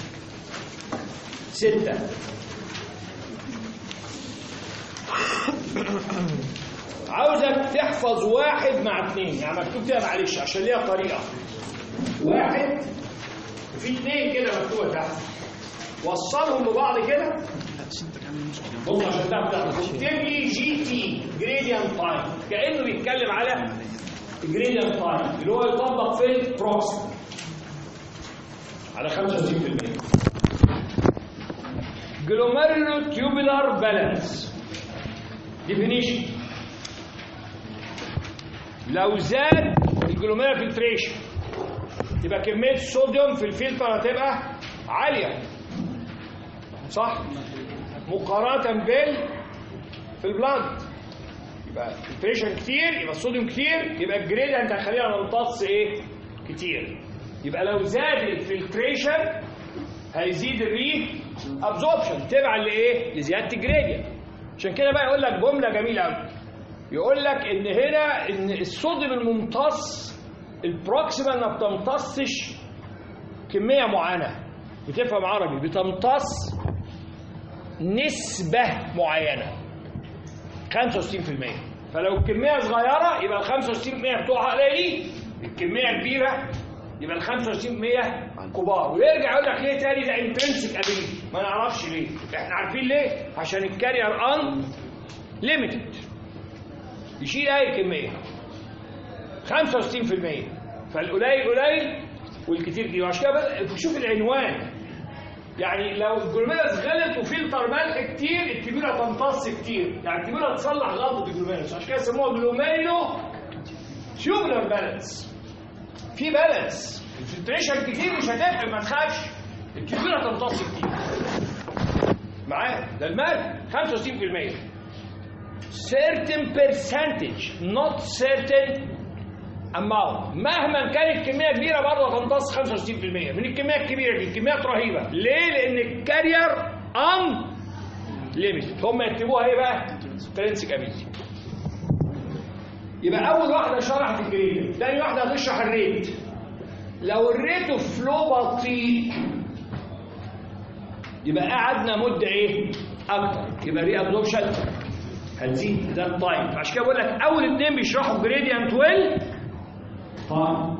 ستة عاوزك تحفظ واحد مع اثنين يعني مكتوب كده معلش عشان ليها طريقة واحد في اثنين كده مكتوبة تحت وصلهم ببعض كده بص عشان تعرف تعرف اكتب لي جي تي جريدينت تايم كانه بيتكلم على جريدينت تايم اللي هو يطبق في البروكسيم على 65% جلوميرولو تيوبولار بالانس ديفينيشن لو زاد الجلوميرال فلتريشن يبقى كميه الصوديوم في الفلتر هتبقى عاليه صح مقارنه بال في البلاد يبقى الفلتريشن كتير يبقى الصوديوم كتير يبقى الجريدينت هيخلينا نمتص ايه كتير يبقى لو زاد الفلتريشن هيزيد الري ابزوربشن تبعا لايه لزياده الجريدينت عشان كده بقى يقول لك جمله جميله قوي يقول لك ان هنا ان الصوديوم الممتص البروكسيمال ما بتمتصش كميه معينه بتفهم عربي بتمتص نسبه معينه 65% فلو الكميه صغيره يبقى ال 65% بتوعها قليلين الكميه كبيره يبقى ال 65% كبار ويرجع يقول لك ليه تاني ده انترنسك ابيليتي ما نعرفش ليه احنا عارفين ليه عشان الكارير ان ليميتد يشيل اي كميه 65% فالقليل قليل والكتير كتير وعشان كده شوف العنوان يعني لو الجلوميرس غلط وفلتر ملح كتير الكبيره تمتص كتير يعني الكبيره تصلح غلطه الجلوميرس عشان كده سموها جلوميرو تيوبولار بالانس في بالانس الفلتريشن كتير مش هتفرق ما تخافش الكبيره تمتص كتير معايا ده المال 65% certain percentage not certain amount مهما كانت كميه كبيره برضه تمتص 65% من الكميه الكبيره دي كميات رهيبه ليه لان الكارير ان ليميتد هم يكتبوها ايه بقى ترنسك ابيلتي يبقى اول واحده شرحت الجريدينت ثاني واحده هتشرح الريت لو الريت اوف فلو بطيء يبقى قعدنا مده ايه اكتر يبقى ري ابزوربشن هتزيد ده التايم عشان كده بقول لك اول اتنين بيشرحوا جريدينت ويل تايم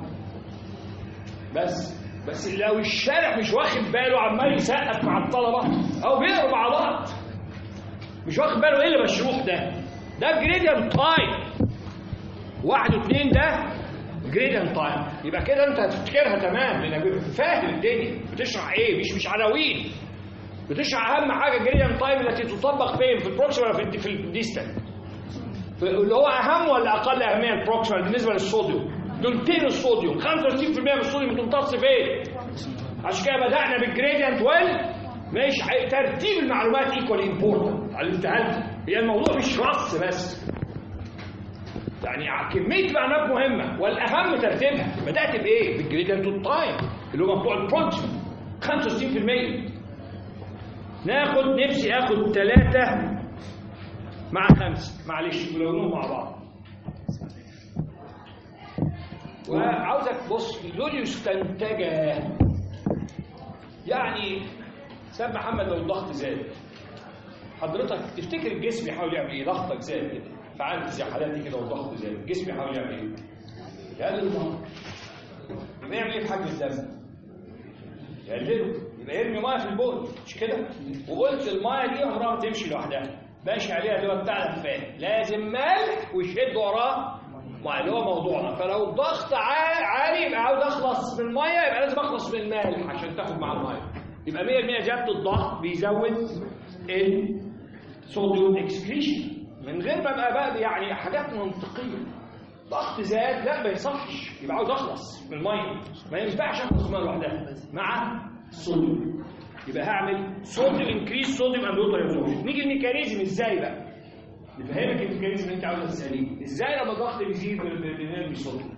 بس بس لو الشارع مش واخد باله عمال يسقف مع الطلبه او بيقروا مع بعض مش واخد باله ايه اللي مشروح ده ده جريدينت تايم واحد واثنين ده جريدينت تايم يبقى كده انت هتفتكرها تمام لانك فاهم الدنيا بتشرح ايه مش مش عناوين بتشرح اهم حاجه جريدينت تايم التي تطبق فين في البروكسيمال ولا في في الديستنت اللي هو اهم ولا اقل اهميه البروكسيمال بالنسبه للصوديوم دولتين الصوديوم 65% من الصوديوم بتمتص فين عشان كده بدانا بالجريدينت ويل مش ع- ترتيب المعلومات ايكوال امبورتنت علمتها لكم هي الموضوع مش رص بس يعني ع- كميه معلومات مهمه والاهم ترتيبها بدات بايه؟ بالجريدينت والتايم اللي هم بتوع البروكسيمال 65% ناخد نفسي اخد ثلاثة مع خمسة معلش ولونهم مع بعض وعاوزك بص دول يستنتجا يعني ساب محمد لو الضغط زاد حضرتك تفتكر الجسم يحاول يعمل ايه ضغطك زاد كده فعلت زي حالاتي كده والضغط زاد الجسم يحاول يعمل ايه يقلل الضغط يبقى يعمل ايه في حجم الدم يقلله يبقى يرمي ميه في البول مش كده وقلت الميه دي عمرها ما تمشي لوحدها ماشي عليها اللي هو بتاع الفان لازم ملح ويشد وراه ميه اللي هو موضوعنا فلو الضغط عا- عالي يبقى عاوز اخلص من الميه يبقى لازم اخلص من الملح عشان تاخد مع الميه يبقى 100% زياده الضغط بيزود الصوديوم اكسكريشن من غير ما ابقى بقى يعني حاجات منطقيه ضغط زاد لا ما يصحش يبقى عاوز اخلص من الميه ما ينفعش اخلص من لوحدها مع الصوديوم يبقى هعمل صوديوم انكريس صوديوم اند ووتر ابزوربشن نيجي الميكانيزم ازاي بقى نفهمك الميكانيزم اللي انت عاوز تساليه ازاي لما الضغط بيزيد بن- بن- بنرمي صوديوم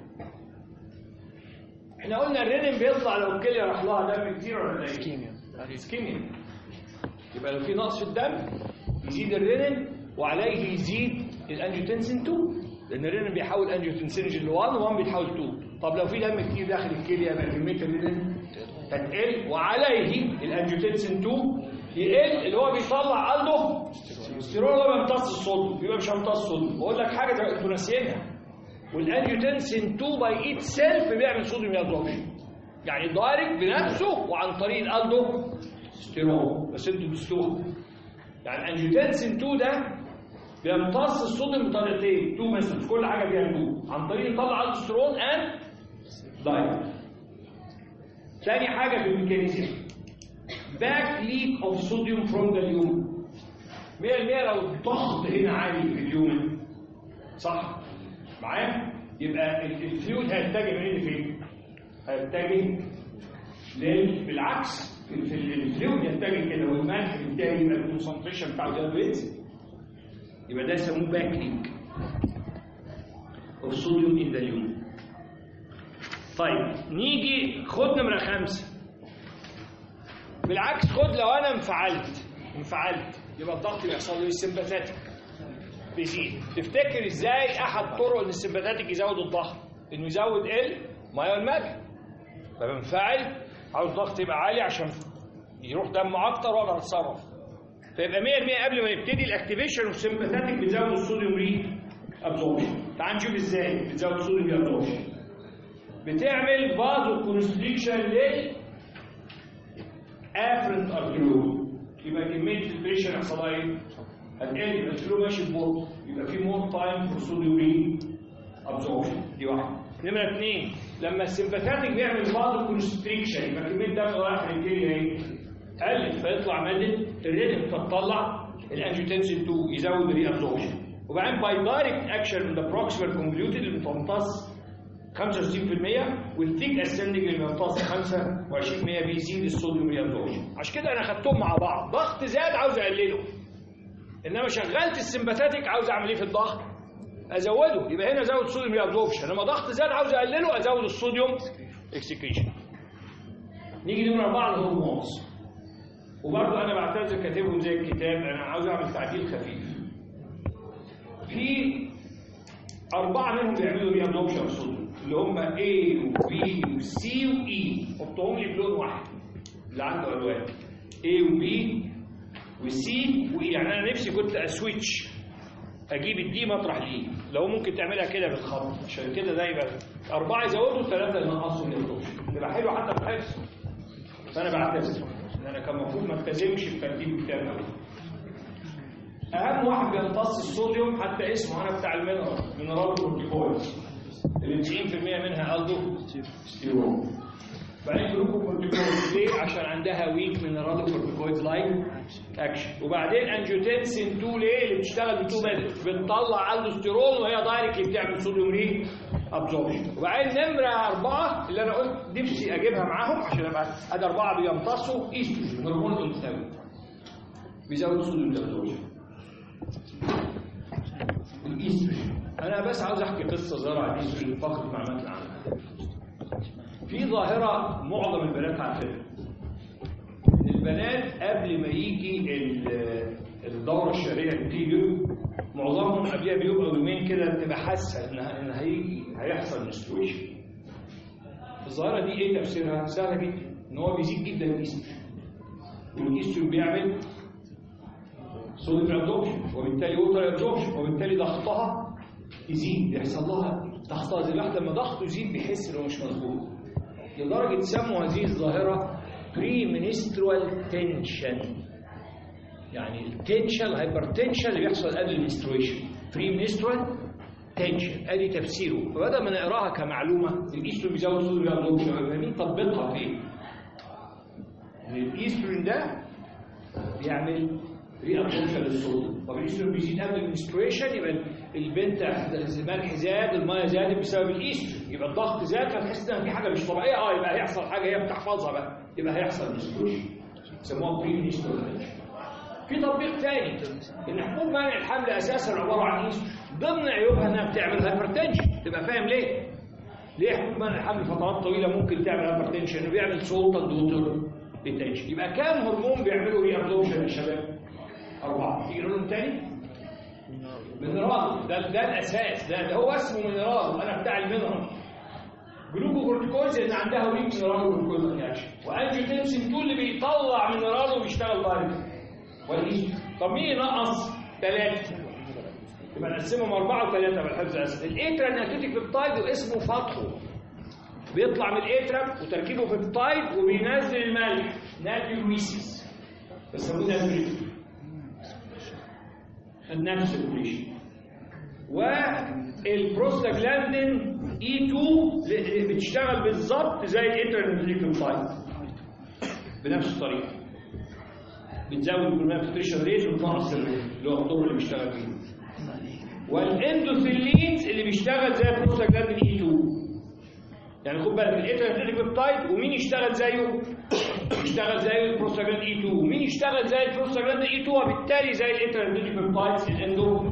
احنا قلنا الرينين بيطلع لو الكليه راح لها دم كتير ولا قليل كيمياء اسكيميا يبقى لو في نقص في الدم يزيد الرينين وعليه يزيد الانجيوتنسين 2 لان الرينين بيحول انجيوتنسين ل 1 و1 بيتحول 2 طب لو في دم كتير داخل الكليه يبقى كميه الرينين هتقل وعليه الانجيوتنسين 2 يقل اللي هو بيطلع الدو ستيرول اللي هو بيمتص الصوديوم يبقى مش هيمتص الصوديوم بقول لك حاجه تبقى انتوا ناسيينها والانجيوتنسين 2 باي ايت سيلف بيعمل صوديوم ابزوربشن يعني دايركت بنفسه وعن طريق الالدو ستيرول بس انتوا بتستوها يعني الانجيوتنسين 2 ده بيمتص الصوديوم بطريقتين تو ميثودز كل حاجه فيها تو عن طريق يطلع السترون اند دايركت تاني حاجه في الميكانيزم باك ليك اوف صوديوم فروم ذا اليوم 100% لو الضغط هنا عالي في اليوم صح معايا يبقى ال- الفلويد هيتجه منين لفين هيتجه لل- بالعكس في في الفلويد يتجه كده والملح بالتالي يبقى الكونسنتريشن بتاعه ده بينزل يبقى ده يسموه باك ليك اوف صوديوم ان ذا اليوم طيب نيجي خد نمره خمسه بالعكس خد لو انا انفعلت انفعلت يبقى الضغط بيحصل له السمباثاتيك بيزيد تفتكر ازاي احد طرق ان السمباثاتيك يزود الضغط انه يزود الميه والملح فبنفعل عاوز ضغط يبقى عالي عشان يروح دم اكتر واقدر اتصرف فيبقى 100% قبل ما يبتدي الاكتيفيشن اوف سمباثاتيك بتزود الصوديوم ري ابزوربشن تعال نشوف ازاي بتزود الصوديوم ري ابزوربشن بتعمل فازو كونستريكشن لل افرنت ارتيول يبقى كميه الفلتريشن يحصلها ايه؟ هتقل يبقى الفلو ماشي ببطء يبقى في مور تايم فور صوديوم ري ابزوربشن دي واحده نمره اثنين لما السمباثاتيك بيعمل فازو كونستريكشن يبقى كميه الدم رايح للكليه ايه؟ قلت فيطلع ماده الريتم فتطلع الانجيوتنسين 2 يزود الري ابزوربشن وبعدين باي دايركت اكشن من ذا بروكسيمال كونفوليوتد اللي بتمتص 65% والثيك اسندنج اللي بيمتص 25% بيزيد الصوديوم ري ابزوربشن عشان كده انا خدتهم مع بعض ضغط زاد عاوز اقلله انما شغلت السمباثاتيك عاوز اعمل ايه في الضغط ازوده يبقى هنا ازود الصوديوم ري ابزوربشن انما ضغط زاد عاوز اقلله ازود الصوديوم اكسكريشن نيجي نمرة أربعة الهرمونز وبرضه أنا بعتذر كاتبهم زي الكتاب أنا عاوز أعمل تعديل خفيف في أربعة منهم بيعملوا ري أبزوربشن الصوديوم اللي هم A و B و C و E حطهم لي بلون واحد اللي عنده ألوان A و B و C و E يعني أنا نفسي كنت أسويتش اجيب الدي مطرح الاي لو ممكن تعملها كده بالخط عشان كده ده يبقى اربعه يزودوا ثلاثه ينقصوا يخرجوا تبقى حلو حتى في الحفظ فانا بعتذر ان انا كان المفروض ما التزمش بترتيب الكتاب أوي. اهم واحد بيمتص الصوديوم حتى اسمه انا بتاع المينرال مينرال كورتيكويد اللي 90% منها الدو ستيرول بعدين جلوكوكورتيكويد ليه؟ عشان عندها ويك مينرال كورتيكويد لايك اكشن وبعدين انجيوتنسين 2 ليه؟ اللي بتشتغل بتو ميثود بتطلع الدوستيرون وهي دايركتلي بتعمل صوديوم ري ابزوربشن وبعدين نمره اربعه اللي انا قلت نفسي اجيبها معاهم عشان ابقى ادي اربعه بيمتصوا ايستروجين هرمون الانثوي بيزود صوديوم ابزوربشن الايستروجين انا بس عاوز احكي قصه صغيره عن الايستروجين فقط معلومات عنها في ظاهره معظم البنات عارفينها البنات قبل ما يجي ال- الدوره الشهريه البيريود معظمهم قبلها بيوم او يومين كده بتبقى حاسه ان ان هيجي هيحصل منسترويشن الظاهره دي ايه تفسيرها؟ سهله جدا ان هو بيزيد جدا الايستروجين والايستروجين بيعمل صوديوم ابزوربشن وبالتالي ووتر ابزوربشن وبالتالي ضغطها يزيد يحصل لها ضغطها زي الواحد لما ضغطه يزيد بيحس انه مش مظبوط لدرجه سموا هذه الظاهره بري منسترال تنشن يعني التنشن هايبرتنشن اللي بيحصل قبل المنسترويشن بري منسترال تنشن ادي تفسيره فبدل ما نقراها كمعلومه الايستروجين بيزود صوديوم ابزوربشن فاهمين تطبيقها فين؟ ان الايستروجين ده بيعمل ري ابزوربشن للصوديوم طب الايستروجين بيزيد قبل المنسترويشن يبقى البنت الملح زاد الميه زادت بسبب الايستروجين يبقى الضغط زاد فتحس ان في حاجه مش طبيعيه اه يبقى هيحصل حاجه هي بتحفظها بقى يبقى هيحصل منسترويشن يسموها بري منسترويشن في تطبيق ثاني ان حبوب منع الحمل اساسا عباره عن ايستروجين ضمن عيوبها انها بتعمل هايبرتنشن تبقى فاهم ليه؟ ليه حبوب منع الحمل فترات طويله ممكن تعمل هايبرتنشن وبيعمل سلطه دوتر ريتنشن يبقى كام هرمون بيعملوا ري ابزوربشن يا شباب؟ أربعة تيجي لهم تاني مينرال ده ده الأساس ده, ده هو اسمه مينرال وأنا بتاع المينرال جلوكوكورتيكوز لأن عندها ويك مينرال وجلوكوز رياكشن وأنجيوتنسين 2 اللي بيطلع مينرال وبيشتغل دايركت والإيست طب مين ينقص؟ ثلاثة يبقى نقسمهم أربعة وثلاثة بالحفظ أساس الإيترا ناتيتيك بيبتايد واسمه فتحه بيطلع من الإيترا وتركيبه في بيبتايد وبينزل الملح ناتيوميسيس بيسموه ناتيوميسيس نفس البريشن والبروستاجلاندين اي 2 اللي بتشتغل بالظبط زي الانترنتيكال بنفس الطريقه بتزود البروماتريشن ريت وتنقص الريت اللي هو الدور اللي بيشتغل فيه والاندوثيلينز اللي بيشتغل زي البروستاجلاندين اي 2 يعني خد بالك الانترنتيكال بيبتايد ومين يشتغل زيه يشتغل زي البروستاجلاند اي 2 مين يشتغل زي البروستاجلاند اي 2 وبالتالي زي الانترنتيك بيبتايدز الاندو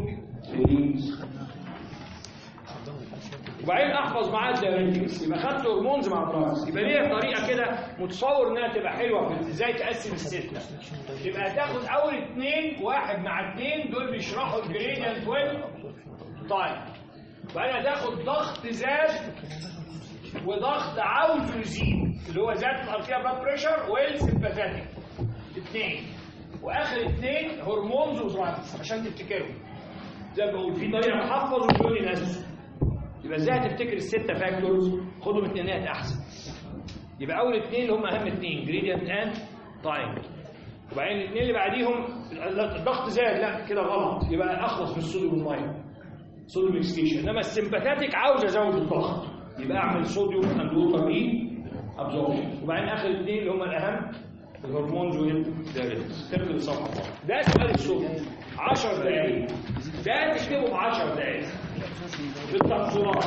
وبعدين احفظ معاه الدايركتكس يبقى خدت هرمونز مع دراجز يبقى ليها طريقه كده متصور انها تبقى حلوه في ازاي تقسم السته يبقى هتاخد اول اثنين واحد مع اثنين دول بيشرحوا الجريدينت ويل طيب وبعدين هتاخد ضغط زاد وضغط عاوزه يزيد اللي هو زاد الارتيا بلاد بريشر والسمباثيك اثنين واخر اثنين هرمونز وزرايتس عشان تفتكرهم زي ما بقول في طريقه تحفظ ومليون ينزل يبقى ازاي هتفتكر السته فاكتورز خدهم اثنينات احسن يبقى اول اثنين اللي هم اهم اثنين جريدينت اند تايم وبعدين الاثنين اللي بعديهم الضغط زاد لا كده غلط يبقى اخلص من الصوديوم والميه صوديوم اكسكيشن انما السمباثيك عاوز ازود الضغط يبقى اعمل صوديوم اند ووتر اي ابزوربشن وبعدين اخر اثنين اللي هم الاهم الهرمونز والدايركتس تكتب الصفحه ده سؤال الصوديوم 10 دقائق ده تكتبه في 10 دقائق بالتفصيلات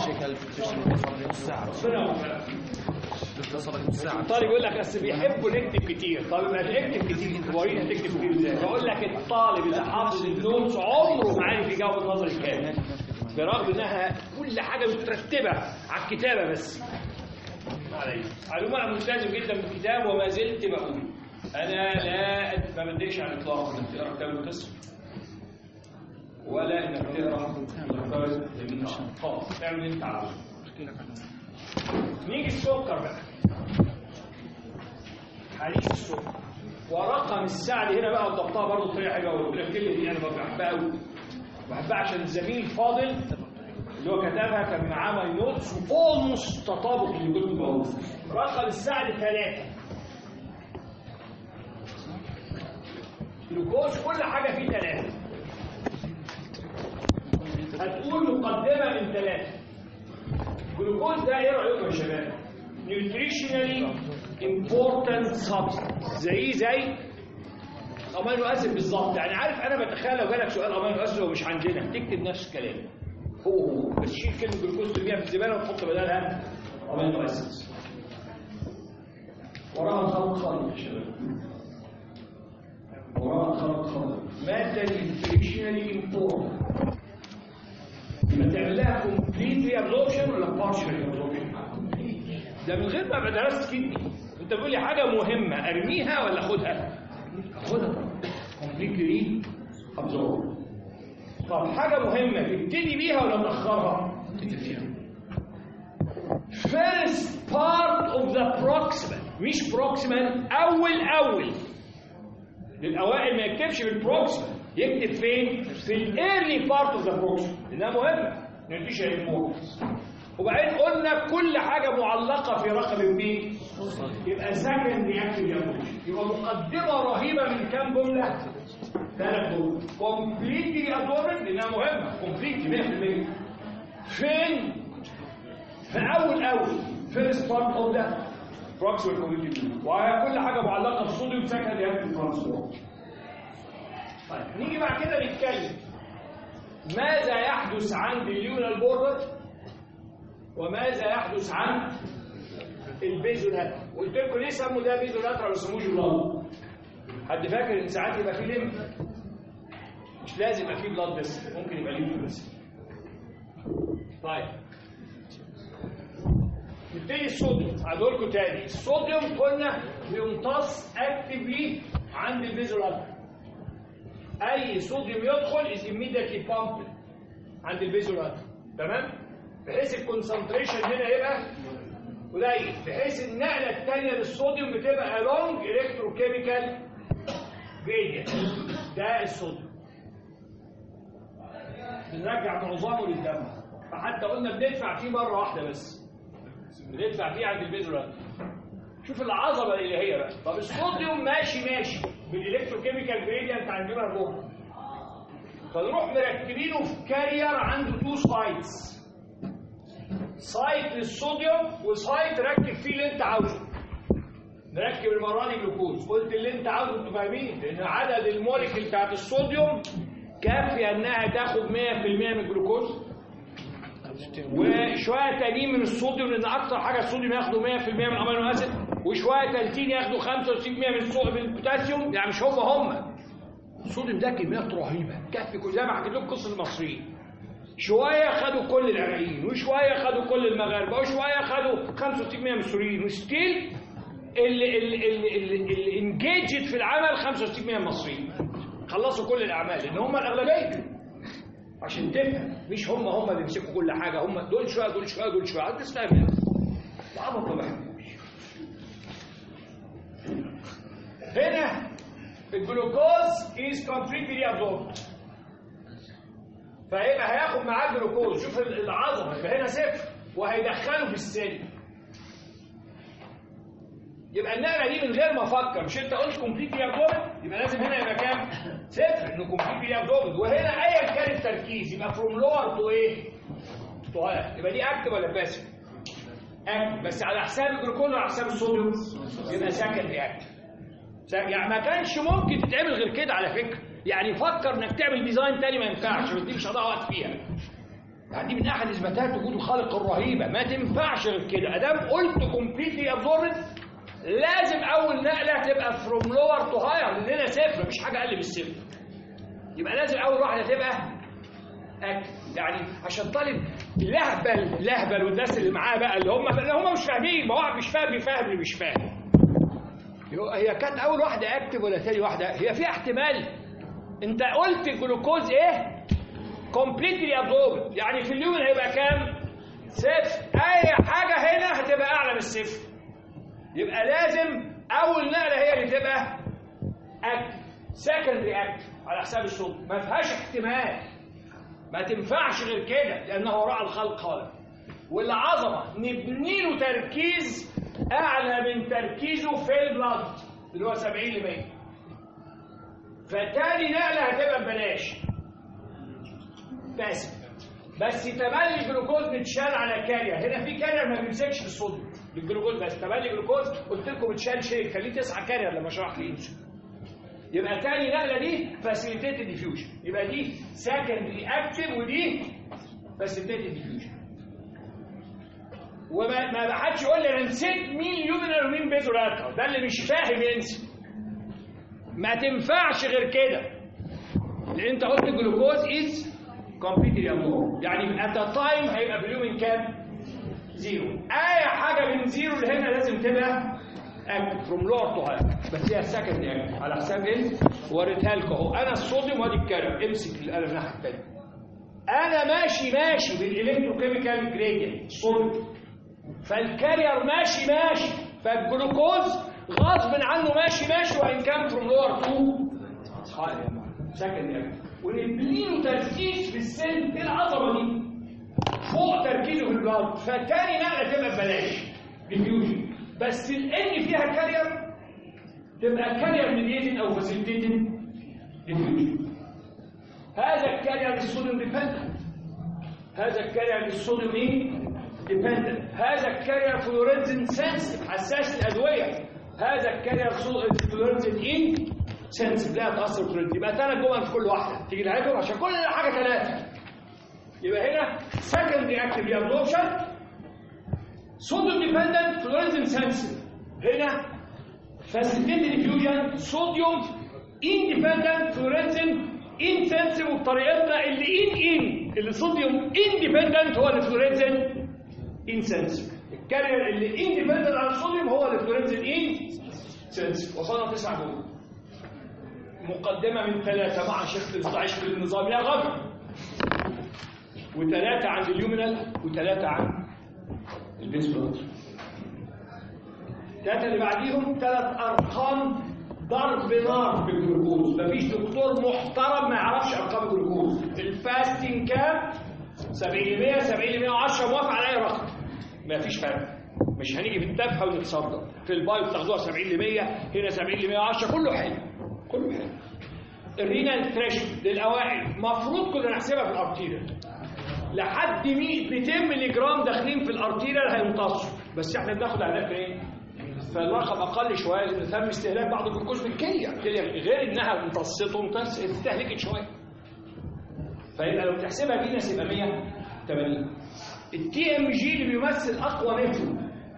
ربنا يوفقك. الطالب يقول لك اصل بيحبوا نكتب كتير طب يبقى اكتب كتير ورينا تكتب كتير ازاي بقول لك الطالب اللي حافظ النوتس عمره ما عارف يجاوب النظري كامل برغم انها كل حاجه مترتبه على الكتابه بس علي معلومه انا ملتزم جدا بالكتاب وما زلت بقول انا لا أد- ما بديش على الاطلاق انك تقرا كتاب القسم ولا انك تقرا مذكرة من خالص اعمل اللي انت عاوزه نيجي السكر بقى حديث السكر ورقم الساعة دي هنا بقى وضبطها برضه بطريقة حلوة قوي الكلمة دي أنا بحبها قوي بحبها عشان الزميل فاضل اللي هو كتبها كان معاه ماي نوتس واولموست تطابق اللي كنت بقوله رقم السعد ثلاثة جلوكوز كل حاجة فيه ثلاثة هتقول مقدمة من ثلاثة جلوكوز ده ايه رأيكم يا شباب؟ nutritionally important substance زي زي امينو اسيد بالظبط يعني عارف انا بتخيل لو جالك سؤال امينو اسيد ومش عندنا تكتب نفس الكلام هو هو بس شيل كلمه جلوكوز ترميها في الزباله وتحط بدلها امينو اسيد وراها خلط خلط يا شباب وراها خلط خلط ماده nutritionally important يبقى تعمل لها كومبليت ابزوربشن ولا بارشل ابزوربشن ده من غير ما ابقى درست كدني انت بتقول لي حاجه مهمه ارميها ولا اخدها خدها كومبليتلي ابزورب طب حاجه مهمه تبتدي بيها ولا تاخرها first part of the proximal مش proximal اول اول للاوائل ما يكتبش بالبروكسيمال يكتب فين في الايرلي بارت اوف ذا بروكسيمال لانها مهمه نتيجه الامبورتنس وبعدين قلنا كل حاجه معلقه في رقم بي يبقى سكند رياكتيف يبقى مقدمه رهيبه من كام جمله ثلاث جمل كومبليتلي ادورد لانها مهمه كومبليتلي 100% فين في اول اول فيرست بارت اوف ذا بروكسيمال كومبليتلي وهي كل حاجه معلقه بصوديوم سكند رياكتيف ترانسبورت طيب نيجي بعد كده نتكلم ماذا يحدث عند اليونال بوردر وماذا يحدث عند البيزولات قلت لكم ليه سموا ده بيزولات ولا سموه جولار حد فاكر ان ساعات يبقى فيه لم مش لازم يبقى فيه بلاد بس ممكن يبقى ليمف بس طيب نبتدي الصوديوم هقول لكم تاني الصوديوم قلنا بيمتص اكتفلي عند البيزولات اي صوديوم يدخل is immediately pumped عند البيزولات تمام بحيث الكونسنتريشن هنا يبقى قليل بحيث النقله الثانيه للصوديوم بتبقى along electrochemical gradient ده الصوديوم بنرجع معظمه للدم فحتى قلنا بندفع فيه مره واحده بس بندفع فيه عند البيزولات شوف العظمه اللي هي بقى طب الصوديوم ماشي ماشي بالالكتروكيميكال جريدينت عندنا الروح فنروح مركبينه في كارير عنده تو سايتس سايت للصوديوم وسايت ركب فيه اللي انت عاوزه نركب المره دي جلوكوز قلت اللي انت عاوزه انتوا فاهمين لان عدد الموليكيول بتاعت الصوديوم كافيه انها تاخد 100% من الجلوكوز وشويه تانيين من الصوديوم لان اكتر حاجه الصوديوم ياخدوا 100% من الامينو اسيد وشويه تالتين ياخدوا 65% من الصوديوم من البوتاسيوم يعني مش هم هم الصوديوم ده كميات رهيبه كفي كل زي ما حكيت لكم قصه المصريين شويه خدوا كل العراقيين وشويه خدوا كل المغاربه وشويه خدوا 65% من السوريين وستيل اللي اللي اللي اللي انجيجد في العمل 65% من المصريين خلصوا كل الاعمال لان هم الاغلبيه عشان تفهم مش هم هم اللي بيمسكوا كل حاجه هم دول شويه دول شويه دول شويه انت تفهم العبط ما بحبوش هنا الجلوكوز is completely absorbed فهيبقى هياخد معاه الجلوكوز شوف العظمه يبقى هنا صفر وهيدخله في السن يبقى النقله دي من غير ما افكر مش انت قلت كومبليتلي ابزوربد يبقى لازم هنا يبقى كام؟ صفر انه كومبليتلي ابزوربد وهنا ايا كان التركيز يبقى فروم لور تو ايه؟ تو هاير يبقى دي اكتف ولا باسف؟ اكتف بس على حساب الجلوكوز ولا على حساب الصوديوم؟ يبقى سكندري اكتف يعني ما كانش ممكن تتعمل غير كده على فكره يعني فكر انك تعمل ديزاين تاني ما ينفعش بس دي مش هضيع وقت فيها يعني دي من احد اثباتات وجود الخالق الرهيبه ما تنفعش غير كده ادام قلت كومبليتلي ابزوربد لازم اول نقله تبقى فروم لور تو هاير لاننا صفر مفيش حاجه اقل من الصفر يبقى لازم اول واحده تبقى اكتف يعني عشان طالب لهبل لهبل والناس اللي معاه بقى اللي هم اللي هم مش فاهمين ما هو مش فاهم بيفهم اللي مش فاهم هي كانت اول واحده اكتف ولا ثاني واحده هي في احتمال انت قلت الجلوكوز ايه كومبليتلي ابزورب يعني في اليوم هيبقى كام صفر اي حاجه هنا هتبقى اعلى من الصفر يبقى لازم اول نقله هي اللي تبقى اكتف سكندري اكتف على حساب الصوت ما فيهاش احتمال ما تنفعش غير كده لانه وراء الخلق خالق والعظمه نبني له تركيز اعلى من تركيزه في البلد اللي هو 70 ل 100 فتاني نقله هتبقى ببلاش بس بس تبلي جلوكوز متشال على كارير هنا في كارير ما بيمسكش الصوديوم بالجلوكوز بس تبلي جلوكوز قلت لكم اتشال شيء خليه تسعة كارير لما شرحت الانسولين يبقى تاني نقله دي فاسيليتيتد ديفيوجن يبقى دي سكندري اكتف ودي فاسيليتيتد ديفيوجن وما ما حدش يقول لي انا نسيت مين يومينال ومين بيزولاتر ده اللي مش فاهم ينسى ما تنفعش غير كده لان انت قلت الجلوكوز از كومبليتلي ابنورمال يعني ات تايم هيبقى باليومين كام؟ زيرو اي حاجه من زيرو لهنا لازم تبقى اكتف فروم لور تو هاي بس هي سكند اكتف على حساب ايه؟ وريتها لكم اهو انا الصوديوم وادي الكلام امسك القلم الناحيه الثانيه انا ماشي ماشي بالالكتروكيميكال جريدينت صوديوم فالكارير ماشي ماشي فالجلوكوز غصب عنه ماشي ماشي وان كان فروم لور تو هاي سكند اكتف ونبنيله تركيز في السن ايه العظمه دي فوق تركيزه في البلد فتاني نقله تبقى ببلاش ديفيوجن بس الان فيها كارير تبقى كارير ميديتد او فاسيليتيتد ديفيوجن هذا الكارير للصوديوم ديبندنت هذا الكارير للصوديوم ايه ديبندنت هذا الكارير فلورينزين سنسيتيف حساس الادويه هذا الكارير فلورينزين ايه سنسيتيف لا تاثر فلورينزين يبقى ثلاث جمل في كل واحده تيجي نعيدهم عشان كل حاجه ثلاثه يبقى هنا secondary active absorption صوديوم ديبندنت فلوريزم سنسيتيف هنا فاسيليتيد ديفيوجن صوديوم اندبندنت فلوريزم انسنسيف وبطريقتنا اللي ان ان اللي صوديوم اندبندنت هو اللي فلوريزم انسنسيف الكارير اللي اندبندنت عن الصوديوم هو اللي فلوريزم انسنسيف وصلنا تسع جمل مقدمه من ثلاثه مع شيخ الضعيش في النظام يا غدر وثلاثة عن اليومينال وثلاثة عن البيسبلوت الثلاثة اللي بعديهم ثلاث أرقام ضرب نار في الجلوكوز مفيش دكتور محترم ما يعرفش أرقام الجلوكوز الفاستنج كام 70 ل 100 70 ل 110 موافق على أي رقم مفيش فرق مش هنيجي في التفحة ونتصدر في البايو بتاخدوها 70 ل 100 هنا 70 ل 110 كله حلو كله حلو الرينال ثريشولد للأوائل المفروض كنا نحسبها في الأرتيريال لحد 100 200 مللي جرام داخلين في الارتيريال هيمتصوا بس احنا بناخد علاج ايه؟ فالرقم اقل شويه لان تم استهلاك بعض الجلوكوز في الكليه الكليه غير انها امتصته امتص استهلكت شويه فيبقى لو تحسبها فينس يبقى 180 التي ام جي اللي بيمثل اقوى نتو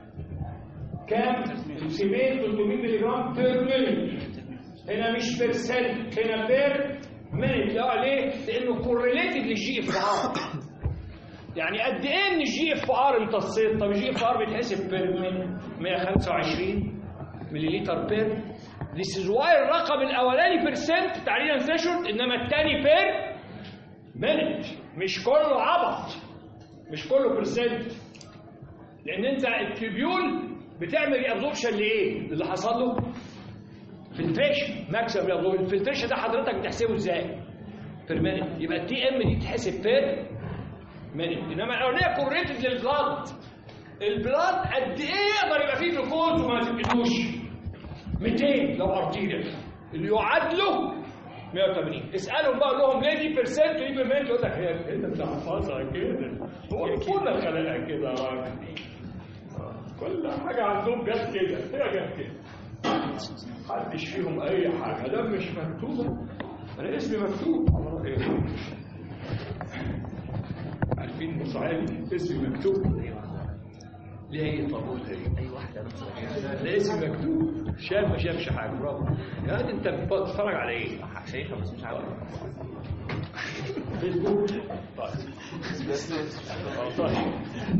كام؟ سيمين 300 مللي جرام بير مينيت هنا مش بيرسنت هنا بير مينيت اه ليه؟ لانه كورليتد للجي اف ار يعني قد ايه من الجي اف ار امتصيت طب الجي اف ار بيتحسب بير من 125 مليلتر بير This is why الرقم الاولاني بيرسنت تعريضا ثريشولد انما الثاني بير مينيت مش كله عبط مش كله بيرسنت لان انت التبيول بتعمل ابزوربشن لايه؟ اللي حصل له فلتريشن ماكسيمم ابزوربشن الفلتريشن ده حضرتك بتحسبه ازاي؟ بير مينيت يبقى التي ام دي تتحسب بير مينيت انما الاولانيه كوريتد للبلاد البلاد قد ايه يقدر يبقى فيه جلوكوز وما تفقدوش 200 لو ارتيريال اللي يعادله 180 اسالهم بقى قول لهم ليه دي بيرسنت ودي بيرمنت يقول لك هي انت بتحفظها كده هو كلنا خلقها كده يا راجل كل حاجه عندهم جت كده هي جت كده محدش فيهم اي حاجه ده مش مكتوبه انا اسمي مكتوب على رايك عارفين مصعب اسمي مكتوب ليه هي طابور اي واحده ده اسم مكتوب شاف ما شافش حاجه برافو يا واد انت بتتفرج على ايه؟ شايفها بس مش عارف فيسبوك طيب طيب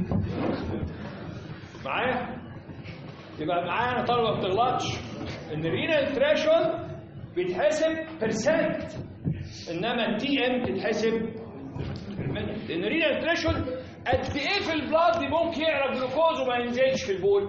معايا؟ يبقى معايا انا طالبه ما بتغلطش ان الرينال ثريشولد بيتحسب بيرسنت انما التي ام تتحسب لان الرينال ثريشولد قد ايه في البلاد دي ممكن يعرف جلوكوز وما ينزلش في البول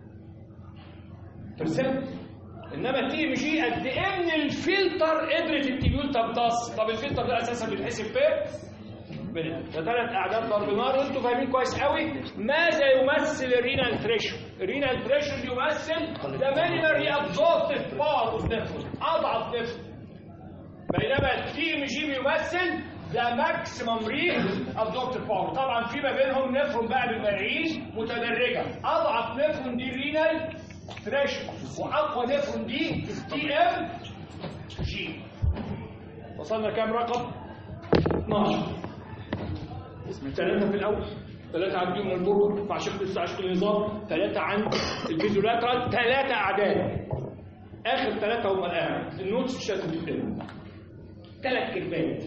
برسنت انما التي ام جي قد ايه من الفلتر قدرت التبيول تمتص طب الفلتر ده اساسا بيتحسب بير منت ده ثلاث اعداد ضرب نار وانتوا فاهمين كويس قوي ماذا يمثل الرينال ثريشولد الرينال ثريشولد يمثل ده مينيمال ريابزوربتيف باور اوف نفرون اضعف نفرون بينما التي ام جي بيمثل ده ماكسيمم ريت ابزوربتيف باور طبعا في ما بينهم نفرون بقى بالملايين متدرجه اضعف نفرون دي رينال ثريشولد واقوى نفرون دي التي ام جي وصلنا كام رقم 12 ثلاثة في الأول ثلاثة عندهم البرج فعشان لسه عشق النظام ثلاثة عند الفيزيولاترال ثلاثة أعداد آخر ثلاثة هم الأهم النوتس مش لازم تكتبهم ثلاث كيرفات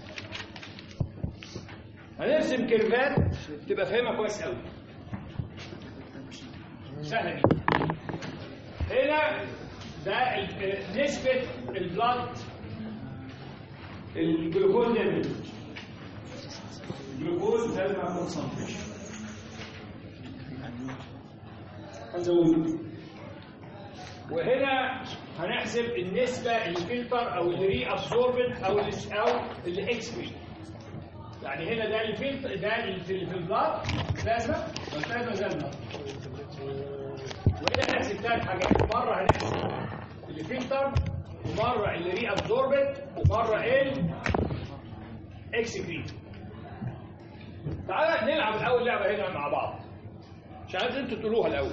هنرسم كيرفات تبقى فاهمها كويس قوي سهلة جدا هنا ده ال- نسبة البلاد الجلوكوز ليفل الجلوكوز لازم على كونسنتريشن هنزود وهنا هنحسب النسبة الفلتر او الري ابسوربنت او ال او الاكسبري يعني هنا ده الفلتر ده اللي في في البلاد بلازما والبلازما زي البلاد وهنا هنحسب ثلاث حاجات مرة هنحسب الفلتر ومرة الري ابسوربنت ومرة ال اكسكريت تعالى نلعب الاول لعبه هنا مع بعض عشان عايز انتوا تقولوها الاول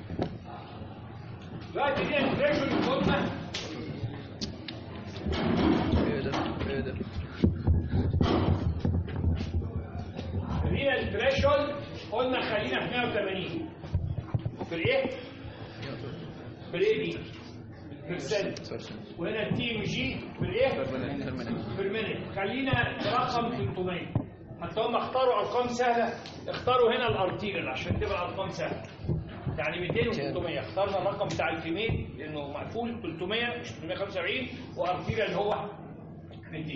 دلوقتي دي الفريشن قلنا ايه ده ايه ده هي الثريشولد قلنا خلينا في 180 في الايه؟ في الايه دي؟ بيرسنت وهنا التي ام جي في الايه؟ في المنت خلينا رقم 300 حتى هم اختاروا ارقام سهله اختاروا هنا الارتيريال عشان تبقى ارقام سهله يعني 200 و 300 اخترنا الرقم بتاع الفيميل لانه مقفول 300 مش 375 وارتيريال اللي هو 200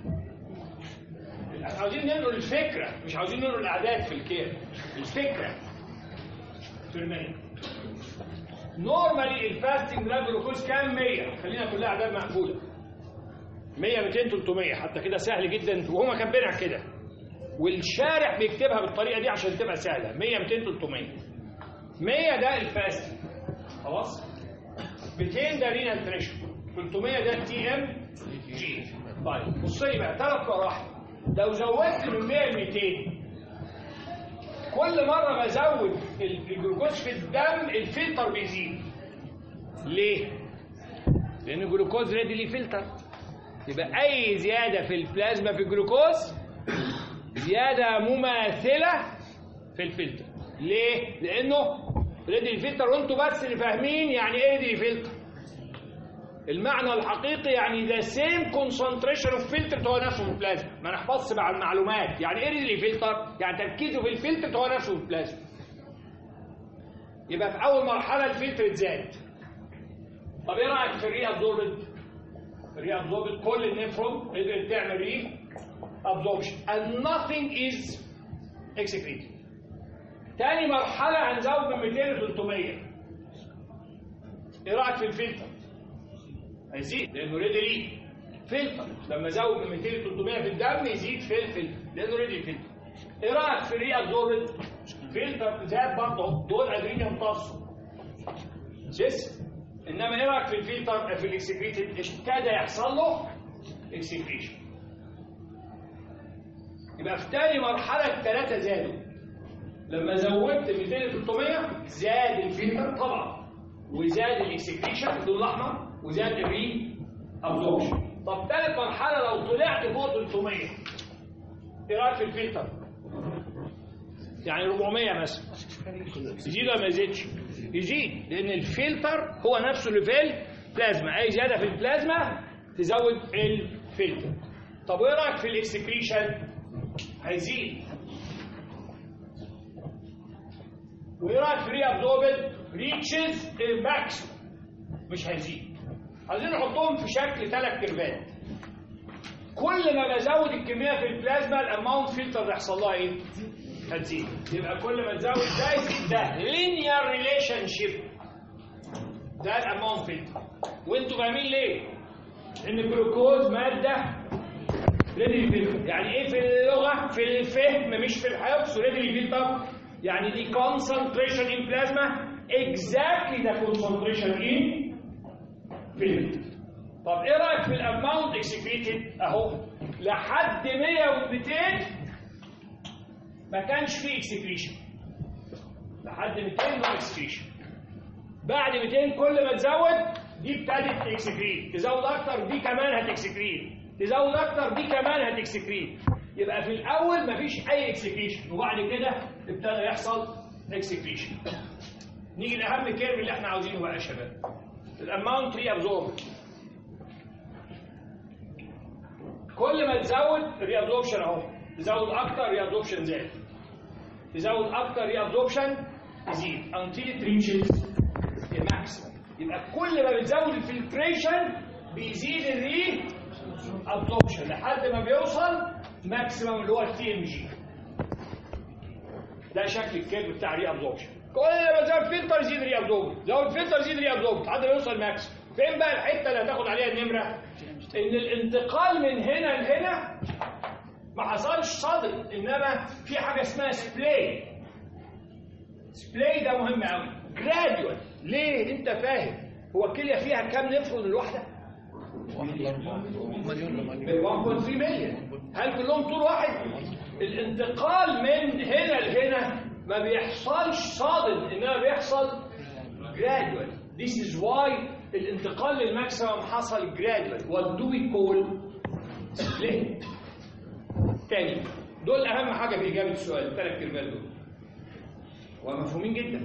عاوزين ننقل الفكره مش عاوزين ننقل الاعداد في الكير الفكره في المنت نورمالي الفاستنج بلاد جلوكوز كام 100 خلينا كلها اعداد مقبوله 100 200 300 حتى كده سهل جدا وهما كاتبينها كده والشارح بيكتبها بالطريقه دي عشان تبقى سهله 100 200 300 100 ده الفاستنج خلاص 200 ده رينال ثريشولد 300 ده تي ام جي طيب بص لي بقى ثلاث مراحل لو زودت من 100 ل 200 كل مرة بزود الجلوكوز في الدم الفلتر بيزيد ليه؟ لأن الجلوكوز ريدي ليه فلتر يبقى أي زيادة في البلازما في الجلوكوز زيادة مماثلة في الفلتر ليه؟ لأنه ريدي الفلتر وانتوا بس اللي فاهمين يعني ايه ريدي فلتر المعنى الحقيقي يعني ذا سيم كونسنتريشن اوف فلتر هو نفسه في البلازما ما نحفظش مع المعلومات يعني ايه ريدي فلتر يعني تركيزه في الفلتر هو نفسه في البلازما يبقى في اول مرحله الفلتر اتزاد طب ايه رايك في الري ابزوربد الري ابزوربد كل النفرون قدرت تعمل ري ابزوربشن and nothing is excreted تاني مرحله هنزود من 200 ل 300 ايه رايك في الفلتر هيزيد لانه ريدي ليه فلتر لما ازود من 200 ل 300 في الدم يزيد في الفلتر لانه ريدي فلتر ايه رايك في الري ابزوربد فلتر زاد برضه دول قادرين يمتصوا جس انما ايه رايك في الفلتر في الاكسكريتد ابتدى يحصل له اكسكريشن يبقى في تاني مرحله الثلاثه زادوا لما زودت 200 ل 300 زاد الفلتر طبعا وزاد الاكسكريشن اللون الاحمر وزاد الري ابزوربشن طب ثالث مرحله لو طلعت فوق 300 ايه رايك في الفلتر؟ يعني 400 مثلا يزيد ولا ما يزيدش؟ يزيد لان الفلتر هو نفسه اللي في البلازما اي زياده في البلازما تزود الفلتر طب وايه رايك في الاكسكريشن؟ هيزيد وايه رايك في ري ابزوربد؟ ريتشز الماكس مش هيزيد عايزين نحطهم في شكل ثلاث كيرفات كل ما بزود الكميه في البلازما الاماونت فلتر يحصل لها ايه؟ هتزيد يبقى كل ما تزود ده يزيد ده لينير ريليشن شيب ده الاماونت فلتر وانتوا فاهمين ليه؟ ان الجلوكوز ماده ريدلي بيلد يعني ايه في اللغه في الفهم مش في الحفظ ريدلي بيلد اب يعني دي concentration in plasma exactly the concentration in film طب ايه رايك في الاماونت اكسكريتد اهو لحد 100 و200 ما كانش فيه اكسكريشن لحد 200 نو اكسكريشن بعد 200 كل ما تزود دي ابتدت تكسكريت تزود اكتر دي كمان هتكسكريت تزود اكتر دي كمان هتكسكريت يبقى في الاول مفيش اي اكسكريشن وبعد كده ابتدى يحصل اكسكريشن نيجي لاهم كيرف اللي احنا عاوزينه بقى يا شباب الاماونت ري ابزورب كل ما تزود ري ابزوربشن اهو تزود اكتر ري ابزوربشن زاد تزود اكتر ري ابزوربشن يزيد until it reaches الماكسيمم يبقى كل ما بتزود الفلتريشن بيزيد الري ابزوربشن لحد ما بيوصل ماكسيمم اللي هو التي ام جي ده شكل الكيرف بتاع الري ابزوربشن كل ما تزود فلتر يزيد ري ابزوربشن زود فلتر يزيد ري ابزوربشن لحد ما يوصل ماكسيمم فين بقى الحته اللي هتاخد عليها النمره ان الانتقال من هنا لهنا ما حصلش صادم انما في حاجه اسمها سبلاي سبلاي ده مهم قوي جراديوال ليه انت فاهم هو الكليه فيها كام نفرون الواحده واحد لأربعة مليون لمليون ب 1.3 مليون هل كلهم طول واحد الانتقال من هنا لهنا ما بيحصلش صادم انما بيحصل جراديوال This is why الانتقال للماكسيمم حصل جراديوال what do we call split تاني دول اهم حاجه في اجابه السؤال الثلاث كلمات دول ومفهومين جدا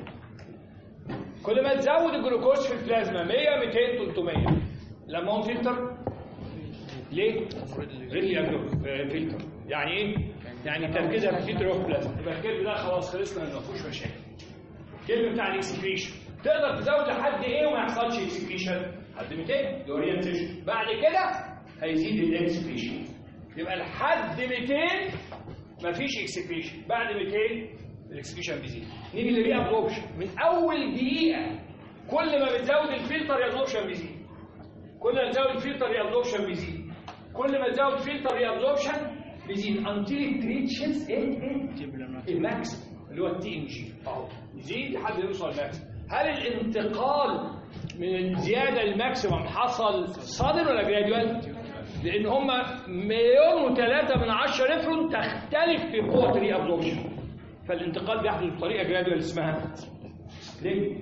كل ما تزود الجلوكوز في البلازما 100 200 300 لما هو فلتر ليه؟ ريدلي ابلو فلتر يعني ايه؟ يعني تركيزها في فلتر اوف بلازما يبقى الكلب ده خلاص خلصنا ما فيهوش مشاكل الكلب بتاع الاكسكريشن تقدر تزود لحد ايه وما يحصلش اكسكريشن؟ لحد 200 الاورينتيشن بعد كده هيزيد الاكسكريشن يبقى لحد 200 مفيش اكسكريشن بعد 200 الاكسكريشن بيزيد نيجي للري ابزوربشن من اول دقيقه كل ما بتزود الفلتر الابزوربشن بيزيد كل ما تزود الفلتر الابزوربشن بيزيد كل ما تزود فلتر الابزوربشن بيزيد until it reaches ايه ايه الماكس اللي هو التي ام جي اهو يزيد لحد يوصل الماكس هل الانتقال من الزياده للماكسيمم حصل صادر ولا جراديوال؟ لان هم مليون وثلاثة من عشرة نفرون تختلف في قوة الري ابزوربشن فالانتقال بيحدث بطريقة جراديوال اسمها ليه؟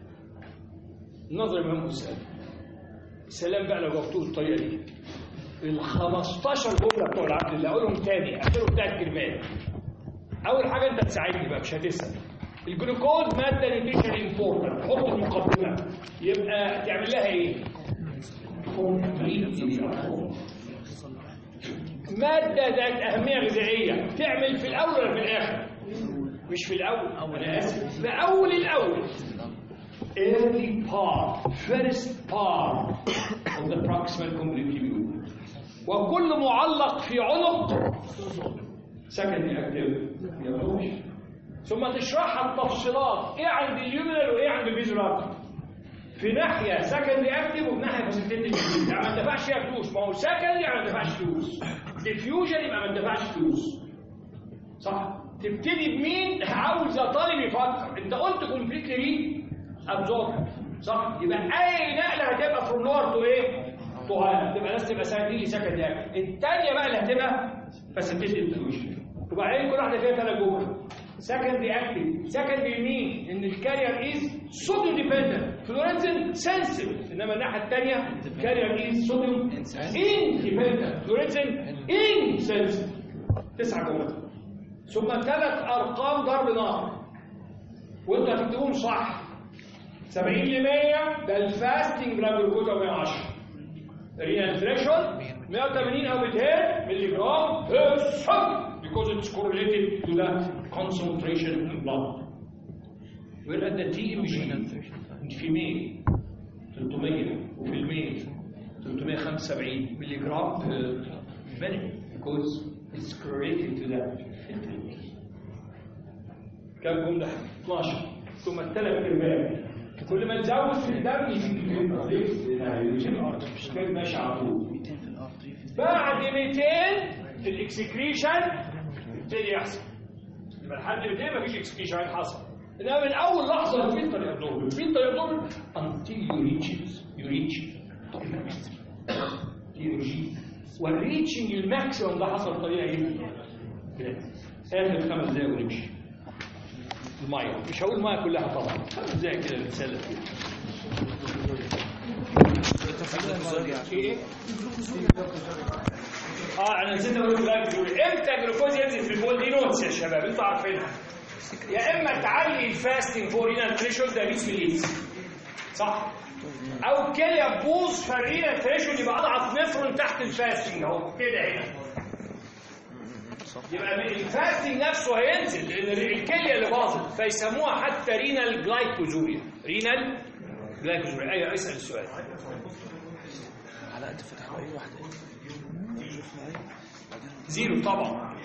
النظر مهم السؤال السلام بقى لو جاوبتوه بالطريقة دي ال 15 جملة بتوع العبد اللي اقولهم تاني اخرهم ثلاث كلمات اول حاجة انت تساعدني بقى مش هتسأل الجلوكوز مادة نيوتريشن امبورتنت حط المقدمة يبقى تعمل لها ايه؟ مادة ذات أهمية غذائية تعمل في الأول ولا في الآخر؟ مش في الأول أنا آسف في أول الأول early part first part of the proximal complementary group وكل معلق في عنق secondary active يبقوش ثم تشرحها التفصيلات ايه عند اليومينال وايه عند الفيزورال في ناحيه سكندري اكتف وفي ناحيه فاسيليتيف يعني ما اندفعش فيها فلوس ما هو سكندري يعني ما اندفعش فلوس ديفيوجن يبقى ما اندفعش فلوس صح تبتدي بمين عاوز طالب يفكر انت قلت كومبليتلي ري ابزورب صح يبقى اي نقله هتبقى فروم لور تو ايه تو هاي تبقى لازم تبقى سكندري سكندري اكتف الثانيه بقى اللي هتبقى فاسيليتيف ديفيوجن وبعدين كل واحده فيها ثلاث جمل secondary active secondary mean ان الكارير is sodium dependent fluorescent sensitive انما الناحيه الثانيه carrier is sodium independent fluorescent insensitive تسعة جمل ثم ثلاث ارقام ضرب نار وانت هتكتبهم صح 70 ل 100 ده الفاستنج بلاد جلوكوز 110 ريال ثريشولد 180 او 200 مللي جرام بير second because it's correlated to the concentration in blood. Whereas the TMG in female 300 وفي الميل 375 ملي جرام per minute because it's correlated to that. كم جملة؟ 12 ثم الثلاث كلمات كل ما تزود في الدم يزيد الفكرة ليه؟ لأن ماشي على طول بعد 200 الاكسكريشن يبتدي يحصل يبقى لحد الاثنين مفيش اكسكريشن حصل انما من اول لحظه في طريق الدور في طريق الدور until you reach it you reach you reach والريتشنج الماكسيموم ده حصل بطريقه ايه؟ كده. اخر خمس دقايق ونمشي الميه مش هقول الميه كلها طبعا خمس دقايق كده نتسلى فيها ايه؟ اه انا نسيت اقول لكم امتى الجلوكوز ينزل في البول دي نوتس يا شباب انتوا عارفينها يا اما تعلي الفاستنج فور رينال ثريشولد ده 100 مللي صح او كليه تبوظ فالرينال ثريشولد يبقى اضعف نفرون تحت الفاستنج اهو كده هنا يبقى من الفاستنج نفسه هينزل لان الكليه اللي باظت فيسموها حتى رينال جلايكوزوريا رينال جلايكوزوريا ايوه اسال السؤال على قد فتح اي واحده زيرو طبعا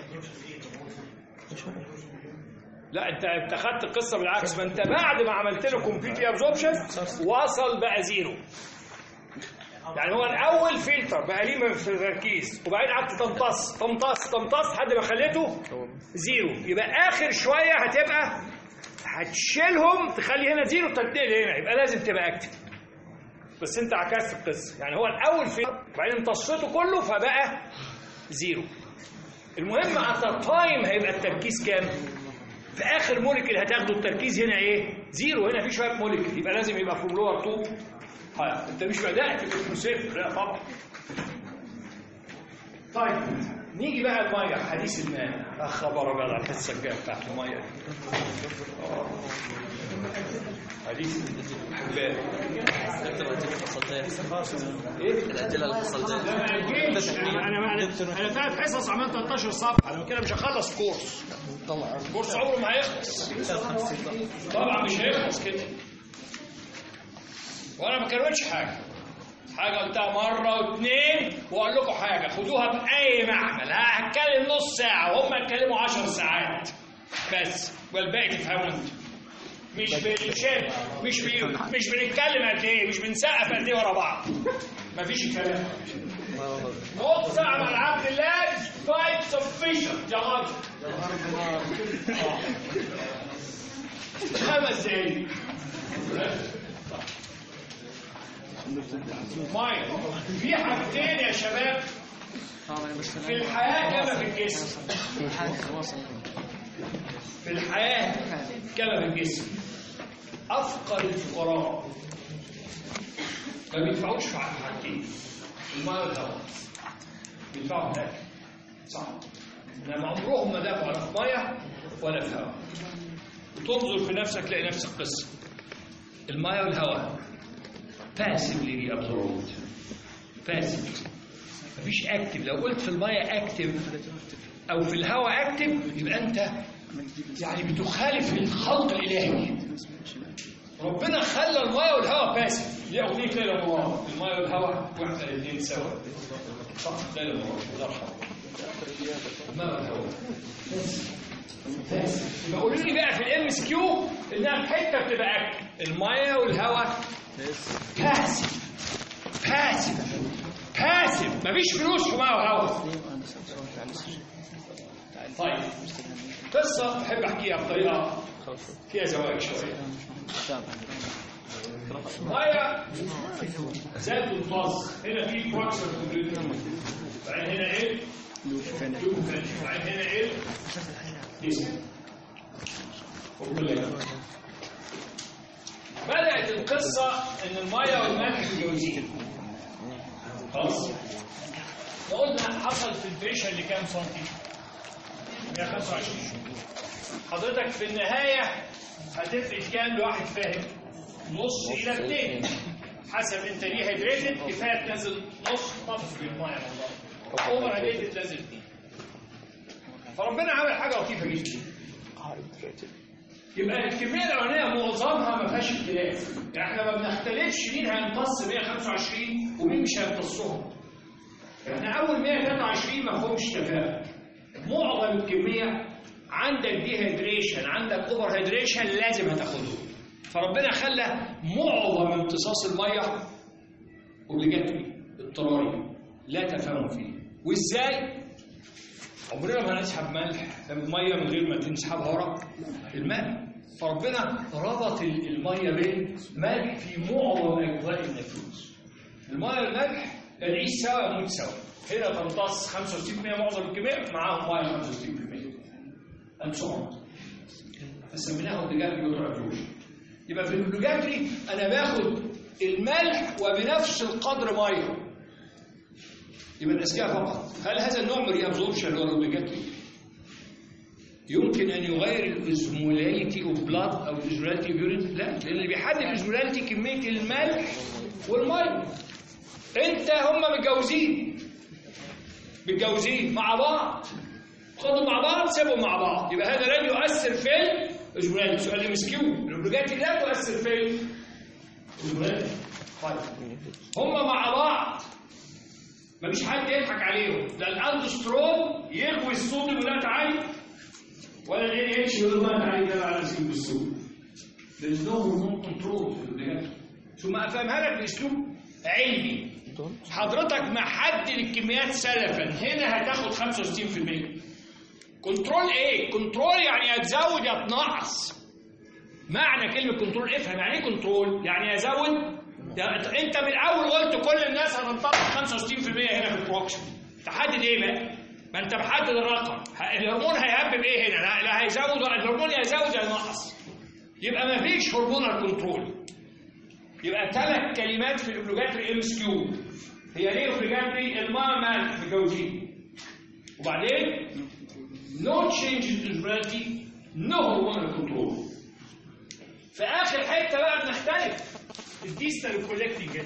لا انت انت خدت القصه بالعكس ما انت بعد ما عملت له كومبليت ابزوربشن وصل بقى زيرو يعني هو الاول فلتر بقى ليه في التركيز وبعدين قعدت تمتص تمتص تمتص لحد ما خليته زيرو يبقى اخر شويه هتبقى هتشيلهم تخلي هنا زيرو تنتقل هنا يبقى لازم تبقى اكتف بس انت عكست القصه يعني هو الاول فلتر وبعدين امتصيته كله فبقى زيرو المهم ات تايم هيبقى التركيز كام؟ في اخر موليكيول هتاخده التركيز هنا ايه؟ زيرو هنا في شويه موليكيول يبقى لازم يبقى فروم لور 2 ها انت مش بدات في صفر لا طبعا طيب نيجي بقى الميه حديث الماء يا خبر ابيض على الحصه الجايه بتاعت الميه دي آه. حديث الاحباب دكتور الادله الفصلتين ايه؟ الادله لا الفصلتين ما اجيش انا انا انا انا ثلاث حصص عملت 13 صفحه انا كده مش هخلص كورس كورس عمره ما هيخلص طبعا مش هيخلص كده وانا ما كروتش حاجه حاجه قلتها مره واثنين واقول لكم حاجه خدوها باي معمل ها هتكلم نص ساعه وهم يتكلموا 10 ساعات بس والباقي تفهموا انتوا مش بنشد مش بي... مش بنتكلم قد ايه مش بنسقف قد ايه ورا بعض مفيش الكلام نص ساعه مع العبد الله فايت سفيشنت يا راجل خمس دقايق مايك في حاجتين يا شباب في الحياه كما في الجسم في الحياه كما في الجسم افقر الفقراء ما بيدفعوش في حاجتين الماء والهواء بيدفعوا في الاكل صح انما عمرهم ما دفعوا لا في ميه ولا في هواء وتنظر في نفسك تلاقي نفس القصه الماء والهواء باسفلي ري ابزوربد باسف مفيش اكتف لو قلت في الماء اكتف او في الهواء اكتف يبقى انت يعني بتخالف الخلق الالهي ربنا خلى الماء والهواء باسف ليه اغنيه ليلى نوار الماء والهواء واحنا الاثنين سوا صح ليلى نوار الله يرحمه الماء والهواء باسف يبقى قولوا لي بقى في الام اس كيو انها في حته بتبقى اكل الماء والهواء باسف باسف باسف مفيش فلوس في ماء وهواء طيب قصة بحب أحكيها بطريقة فيها زواج شوية مية ذات الطاس هنا في كوكسر كومبليتر بعدين هنا ايه؟ لوكوفين بعدين هنا ايه؟ جسم خد بالك. بدأت القصة إن المية والملح متجوزين خلاص؟ وقلنا حصل فلتريشن لكام سنتي؟ 125 حضرتك في النهاية هتفرق كام لواحد فاهم نص إلى 200 حسب أنت ليه هيدريتد كفاية تنزل نص طف في المية والله أوفر هيدريتد تنزل 2 فربنا عمل حاجة لطيفة جدا يبقى الكمية الأولانية معظمها ما فيهاش اختلاف يعني احنا ما بنختلفش مين هيمتص 125 ومين مش هيمتصهم احنا أول 123 ما فيهمش تفاهم معظم الكمية عندك دي هيدريشن عندك اوفر هيدريشن لازم هتاخده فربنا خلى معظم امتصاص الميه اوبليجاتوري اضطراري لا تفاهم فيه وازاي عمرنا ما هنسحب ملح الميه من غير ما تنسحبها ورا الماء فربنا ربط ال- الميه بالملح في معظم اجزاء النفوس الميه والملح العيش سوا يموت سوا هنا تمتص 65% معظم الكميه معاهم ميه 65% and so on فسميناها اوبليجاتري ووتر ابزوربشن يبقى في الاوبليجاتري انا باخد الملح وبنفس القدر ميه يبقى الأذكياء فقط هل هذا النوع من الريابزوربشن ولا الاوبليجاتري؟ يمكن أن يغير الأزمولاليتي أوف بلاد أو الأزمولاليتي أوف يورين؟ لا لأن اللي بيحدد الأزمولاليتي كمية الملح والمية أنت هم متجوزين متجوزين مع بعض خدوا مع بعض سيبوا مع بعض يبقى هذا لن يؤثر في الأزمولاليتي سؤال ام اس كيو الاوبليجاتري لا تؤثر في الأزمولاليتي طيب هم مع بعض مفيش حد يضحك عليهم لا الاندوسترون يغوي الصوديوم ولا تعالي ولا ال اتش يقول ما تعالي ده على سيب الصوديوم There is no hormone control في البلاد ثم افهمها لك باسلوب علمي حضرتك محدد الكميات سلفا هنا هتاخد 65% كنترول ايه؟ كنترول يعني هتزود يا تنقص معنى كلمة كنترول افهم يعني ايه كنترول؟ يعني ازود ده انت من الاول قلت كل الناس هتنطبق 65% هنا في البروكشن تحدد ايه بقى؟ ما انت محدد الرقم ه- الهرمون هيهبب ايه هنا؟ لا- لا هيزود ولا الهرمون يا يزود يا ينقص يبقى ما فيش هرمونال كنترول يبقى ثلاث كلمات في الاوبليجاتري ام اس كيو هي ليه اوبليجاتري الماء مالك متجوزين وبعدين no change in osmolality no hormonal control في اخر حته بقى بنختلف الديستال كولكتنج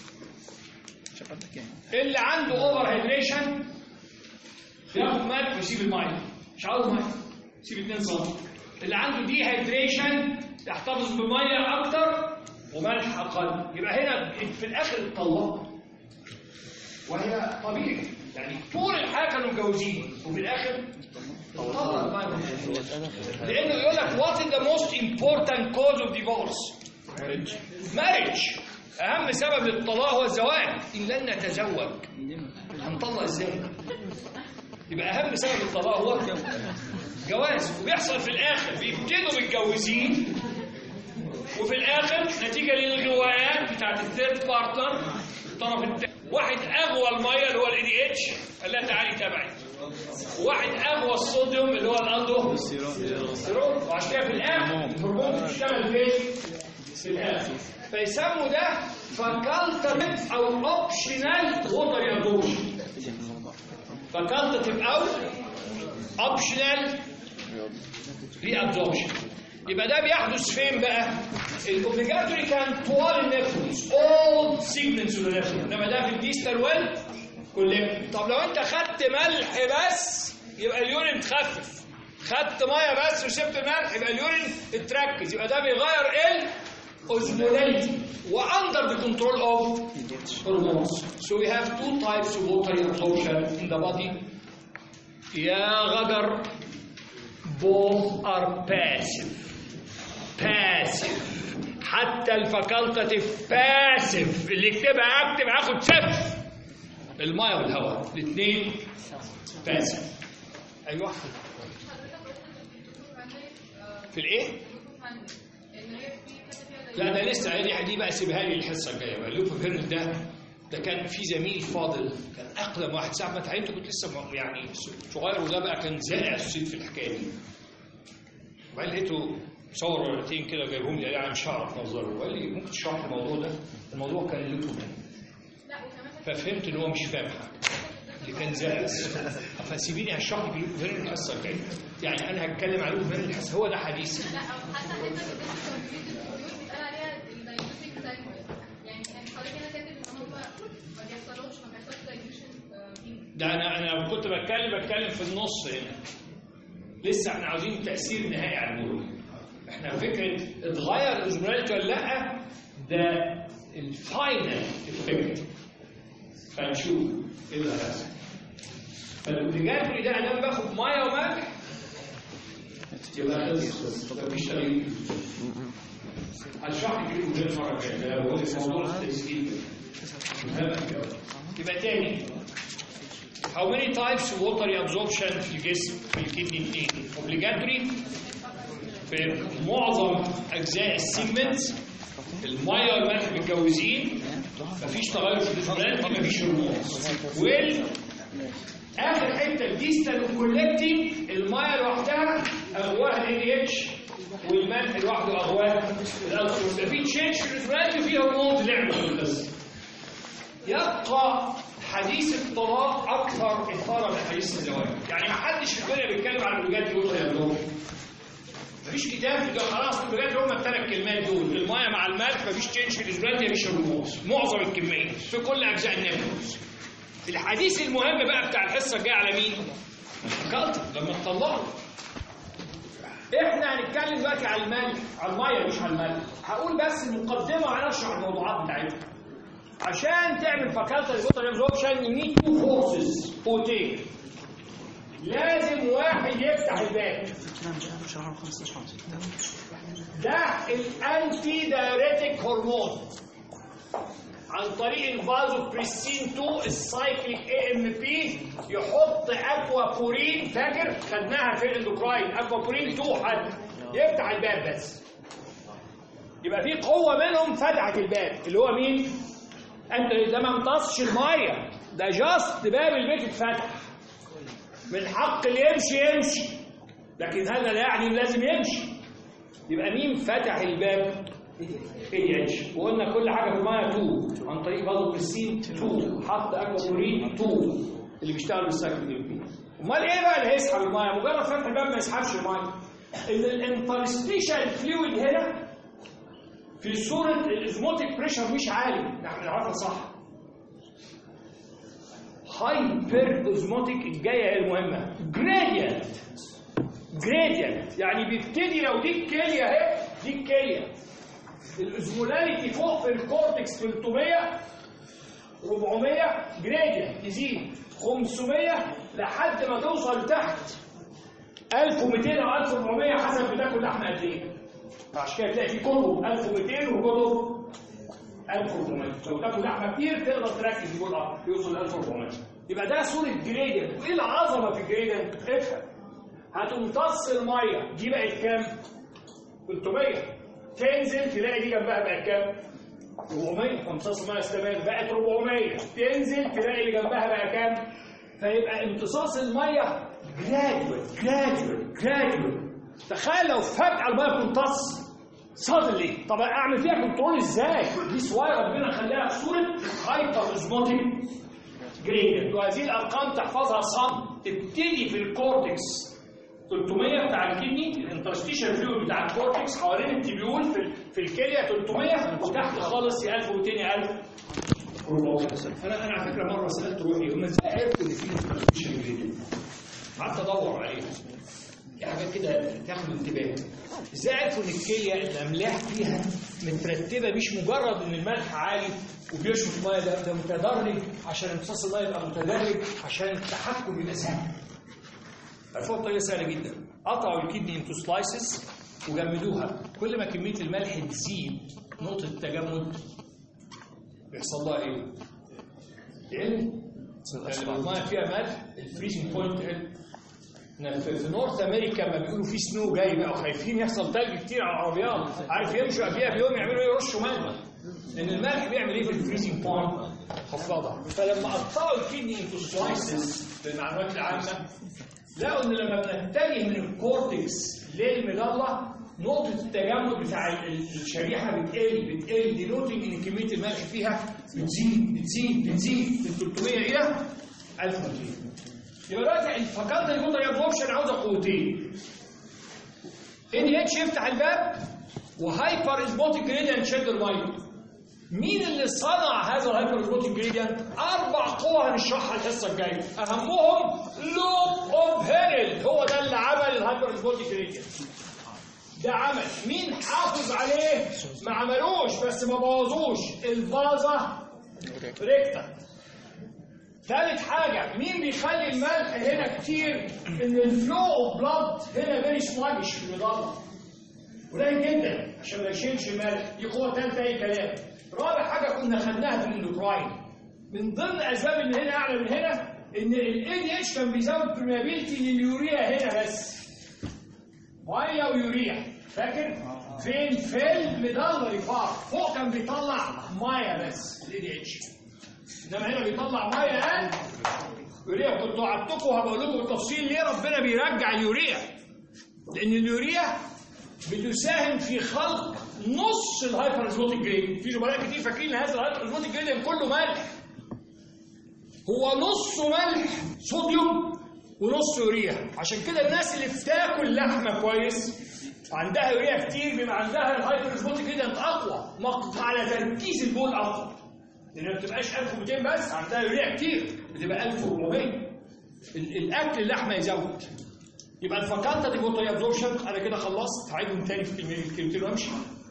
اللي عنده اوفر هيدريشن ياخد ملح ويسيب الميه مش عاوز ميه يسيب 2 سم اللي عنده دي هيدريشن يحتفظ بميه اكتر وملح اقل يبقى هنا في الاخر اتطلقوا وهي طبيعي يعني طول الحياه كانوا متجوزين وفي الاخر اتطلق بعد لانه يقول لك what is the most important cause of divorce marriage اهم سبب للطلاق هو الزواج ان لن نتزوج هنطلق ازاي يبقى اهم سبب الطلاق هو جواز وبيحصل في الاخر بيبتدوا متجوزين وفي الاخر نتيجه للغوايات بتاعت الثيرد بارتنر الطرف الثاني واحد اغوى الميه اللي هو الاي دي اتش قال لها تعالي تبعي وواحد اغوى الصوديوم اللي هو الاندو ستيرون وعشان كده في الاخر الهرمون بتشتغل فين؟ في الاخر فيسموا ده فاكالتاتيف او اوبشنال ووتر يابورشن فاكالتاتيف او اوبشنال ري ابزوربشن يبقى ده بيحدث فين بقى؟ الاوبليجاتوري كان طوال النفرونز all segments of the nephron انما ده في الديستال ويل كولكت طب لو انت خدت ملح بس يبقى اليورين تخفف خدت ميه بس وسبت الملح يبقى اليورين اتركز يبقى ده بيغير ال osmolality واندر the control of hormones so we have two types of water absorption in the body يا غدر both are passive passive حتى الفاكولتاتيف باسيف اللي يكتبها اكتب هاخد صفر الميه والهواء الاثنين باسيف ايوه في الايه؟ لا ده لسه دي دي بقى سيبها لي الحصه الجايه بقى لوب فيرن ده ده كان في زميل فاضل كان اقدم واحد ساعه ما اتعينت كنت لسه م- يعني صغير وده بقى كان زائع الصيد في الحكايه دي وبعدين لقيته صور ورقتين كده جايبهم لي قال لي انا مش هعرف نظره وقال لي ممكن تشرح لي الموضوع ده الموضوع كان لوب فيرن ففهمت ان هو مش فاهم حاجه اللي كان زائع فسيبيني هشرح لك لوب فيرن الحصه الجايه يعني انا هتكلم على لوب فيرن الحصه هو ده حديثي لا او حتى حته الكمبيوتر بيتقال عليها الدايجنوستيك سايكل يعني يعني حضرتك هنا كاتب ان هم ما بيحصلوش ما بيحصلش دايجنوشن ده انا انا كنت بتكلم بتكلم في النص هنا لسه احنا عاوزين تاثير نهائي على المرور احنا فكره اتغير الاوزمولاليتي ولا لا ده الفاينل افكت فنشوف ايه اللي هيحصل فالاوبليجاتوري ده انا باخد ميه وملح يبقى خلص مفيش تغيير هشرح لك ايه المره الجايه ده هو موضوع التسجيل يبقى تاني How many types of water absorption في الجسم في الكدني اثنين obligatory في معظم اجزاء السيجمنت الميه والملح متجوزين مفيش تغير في الفرانت مفيش رموز وال اخر حته الديستال كولكتنج الميه لوحدها اغواها ال اتش والملح لوحده اغواه الالكحول يبقى في تشينج في الفرانت وفي هرمونز لعبوا في القصه يبقى حديث الطلاق اكثر اثاره من حديث الزواج يعني ما حدش في الدنيا بيتكلم عن الزوجات يقول يا دكتور مفيش كتاب في الدنيا خلاص الزوجات هم الثلاث كلمات دول المايه مع الملح مفيش تشينج في الاسبرانت مفيش الرموز معظم الكميه في كل اجزاء النفس الحديث المهم بقى بتاع الحصه الجايه على مين؟ كالتر لما اتطلقوا احنا هنتكلم دلوقتي على الملح على الميه مش على الملح هقول بس المقدمه وهنشرح الموضوعات بتاعتها عشان تعمل فاكولتي الوتر ابزوربشن يو نيد تو فورسز قوتين لازم واحد يفتح الباب ده الانتي دايريتك هرمون عن طريق الفازو بريستين 2 السايكليك اي ام بي يحط اكوا بورين فاكر خدناها في الاندوكراين اكوا بورين 2 حد يفتح الباب بس يبقى في قوه منهم فتحت الباب اللي هو مين؟ انت ده ما امتصش الميه ده جاست باب البيت اتفتح من حق اللي يمشي يمشي لكن هذا لا يعني لازم يمشي يبقى مين فتح الباب اي اتش وقلنا كل حاجه في الميه 2 عن طريق فازو بريسين 2 حط اكوابورين 2 اللي بيشتغل بالسايكل دي امال ايه بقى اللي هيسحب الميه مجرد فتح الباب ما يسحبش الميه ان الانترستيشال فلويد هنا في صورة الازموتيك بريشر مش عالي نحن نعرفها صح هايبر اوزموتيك الجايه هي المهمه جريدينت جريدينت يعني بيبتدي لو دي الكليه اهي دي الكليه الازمولاريتي فوق في الكورتكس 300 400 جريدينت تزيد 500 لحد ما توصل تحت 1200 او 1400 حسب بتاكل لحمه قد ايه عشان كده تلاقي في كتب 1200 وكتب 1400 لو تاكل لحمه كتير تقدر تركز يقول اه يوصل ل 1400 يبقى ده صوره جريدينت وايه العظمه في الجريدينت؟ افهم هتمتص الميه دي بقت كام؟ 300 تنزل تلاقي دي جنبها بقت كام؟ 400 امتصاص الميه استمر بقت 400 تنزل تلاقي اللي جنبها بقى كام؟ فيبقى امتصاص الميه جرادوال جرادوال جرادوال تخيل لو فجأة الميه بتمتص سادنلي طب اعمل فيها كنترول ازاي؟ دي سواير ربنا خلاها في صوره هايبر اوزموتيك جريدينت وهذه الارقام تحفظها صم تبتدي في الكورتكس 300 بتاع الكدني الانترستيشن فلويد بتاع الكورتكس حوالين التبيول في في الكليه 300 وتحت خالص يا 1200 يا 1000 انا انا على فكره مره سالت روحي هم ازاي عرفوا ان في انترستيشن جريدينت؟ قعدت ادور عليها في حاجات كده تاخد انتباه ازاي عرفوا ان الكليه الاملاح فيها مترتبه مش مجرد ان الملح عالي وبيشرب ميه ده ده متدرج عشان امتصاص الميه يبقى متدرج عشان التحكم يبقى سهل عرفوها بطريقه سهله جدا قطعوا الكدني انتو سلايسز وجمدوها كل ما كميه الملح تزيد نقطه التجمد بيحصل لها ايه؟ تقل لما الميه فيها ملح الفريزنج بوينت تقل في في نورث امريكا لما بيقولوا في سنو جاي بقى وخايفين يحصل تلج كتير على العربيات عارف يمشوا قبلها بيوم يعملوا ايه يرشوا ميه لان الملح بيعمل ايه في الفريزنج بوينت خفضها فلما قطعوا الكدني انتو سلايسز للمعلومات العامه لقوا ان لما بنتجه من الكورتكس للمجله نقطة التجمد بتاع ال- الشريحة بتقل بتقل دينوتنج ان كمية الملح فيها بتزيد بتزيد بتزيد من 300 الى 1200 يبقى دلوقتي الفكرت الجمله ابزوربشن عاوزه قوتين ان اتش يفتح الباب وهايبر اسبوتيك جريدينت شد الميه مين اللي صنع هذا الهايبر اسبوتيك جريدينت؟ اربع قوى هنشرحها الحصه الجايه اهمهم لوب اوف هيرل هو ده اللي عمل الهايبر اسبوتيك جريدينت ده عمل مين حافظ عليه؟ ما عملوش بس ما بوظوش الفازه ريكتا ثالث حاجة مين بيخلي الملح هنا كتير ان الفلو اوف بلاد هنا فيري سلاجش في المضادة قليل جدا عشان ما يشيلش الملح دي قوة ثالثة اي كلام رابع حاجة كنا خدناها في الاندوكراين من ضمن اسباب ان هنا اعلى من هنا ان الاي دي اتش كان بيزود برميابيلتي لليوريا هنا بس ميه ويوريا فاكر فين في المدلري فار فوق كان بيطلع ميه بس الاي دي اتش انما هنا بيطلع ميه قال يوريا كنت وعدتكم وهبقول لكم بالتفصيل ليه ربنا بيرجع اليوريا لان اليوريا بتساهم في خلق نص الهايبر ازموتيك جريد في زملاء كتير فاكرين هذا الهايبر ازموتيك جريد كله ملح هو نصه ملح صوديوم ونص يوريا عشان كده الناس اللي بتاكل لحمه كويس عندها يوريا كتير بيبقى عندها الهايبر ازموتيك جريد اقوى مقطع على تركيز البول اقوى لان ما بتبقاش 1200 بس عندها يوريا كتير بتبقى 1400 ال- الاكل اللحمه يزود يبقى الفاكانتا دي بوتري ابزوربشن انا كده خلصت هعيدهم تاني في كلمتين كلمتين وامشي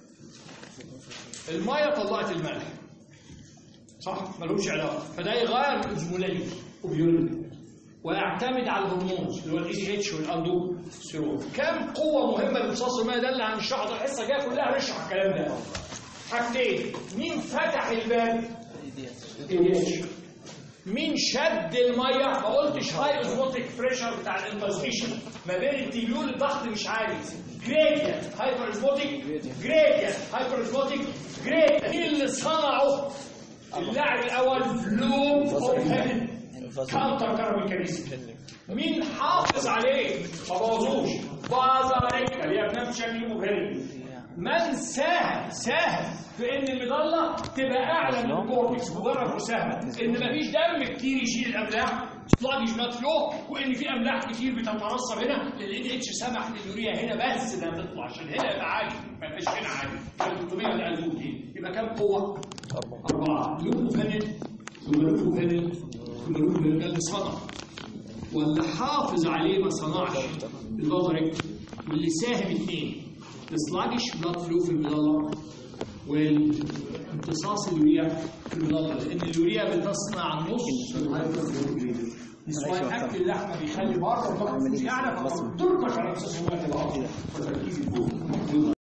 الميه طلعت الملح صح ملوش علاقه فده يغير الاسمولاريتي اوبيولوجي ويعتمد على الهرمونز اللي هو الاي سي اتش والاندوستيرون كم قوه مهمه لامتصاص الميه ده اللي هنشرحه ده الحصه الجايه كلها هنشرح الكلام ده حاجتين مين فتح الباب؟ ADH. مين شد الميه ما قلتش هاي اوزموتيك بريشر بتاع الانترستيشن ما بين التيبيول الضغط مش عالي جريديا هايبر اوزموتيك جريديا هايبر اوزموتيك جريديا مين اللي صنعه اللاعب الاول فلوم اوف هيفن كاونتر كارميكاليزم مين حافظ عليه ما بوظوش بازاريكا اللي هي بنفس شكل مبهر من ساهم ساهم في ان المظله تبقى اعلى من الكورتكس مجرد مساهمه ان مفيش دم كتير يشيل الاملاح سلاجش بلاد فلو وان في املاح كتير بتترسب هنا الاي دي اتش سمح لليوريا هنا بس انها تطلع عشان هنا يبقى عالي ما يبقاش هنا عالي كان 300 ولا 1200 يبقى كام قوه؟ اربعه لوبو فنل ثم لوبو فنل ثم لوبو فنل ده اللي صنع واللي حافظ عليه ما صنعش اللوزريك واللي ساهم اثنين السلاجش بلاد فلو في المظله وامتصاص اليوريا في المظله لان اليوريا بتصنع نص الهايبر نسوان اكل اللحمه بيخلي بره الضغط اعلى فتركش على امتصاص الميه في الارض فتركيز الجهد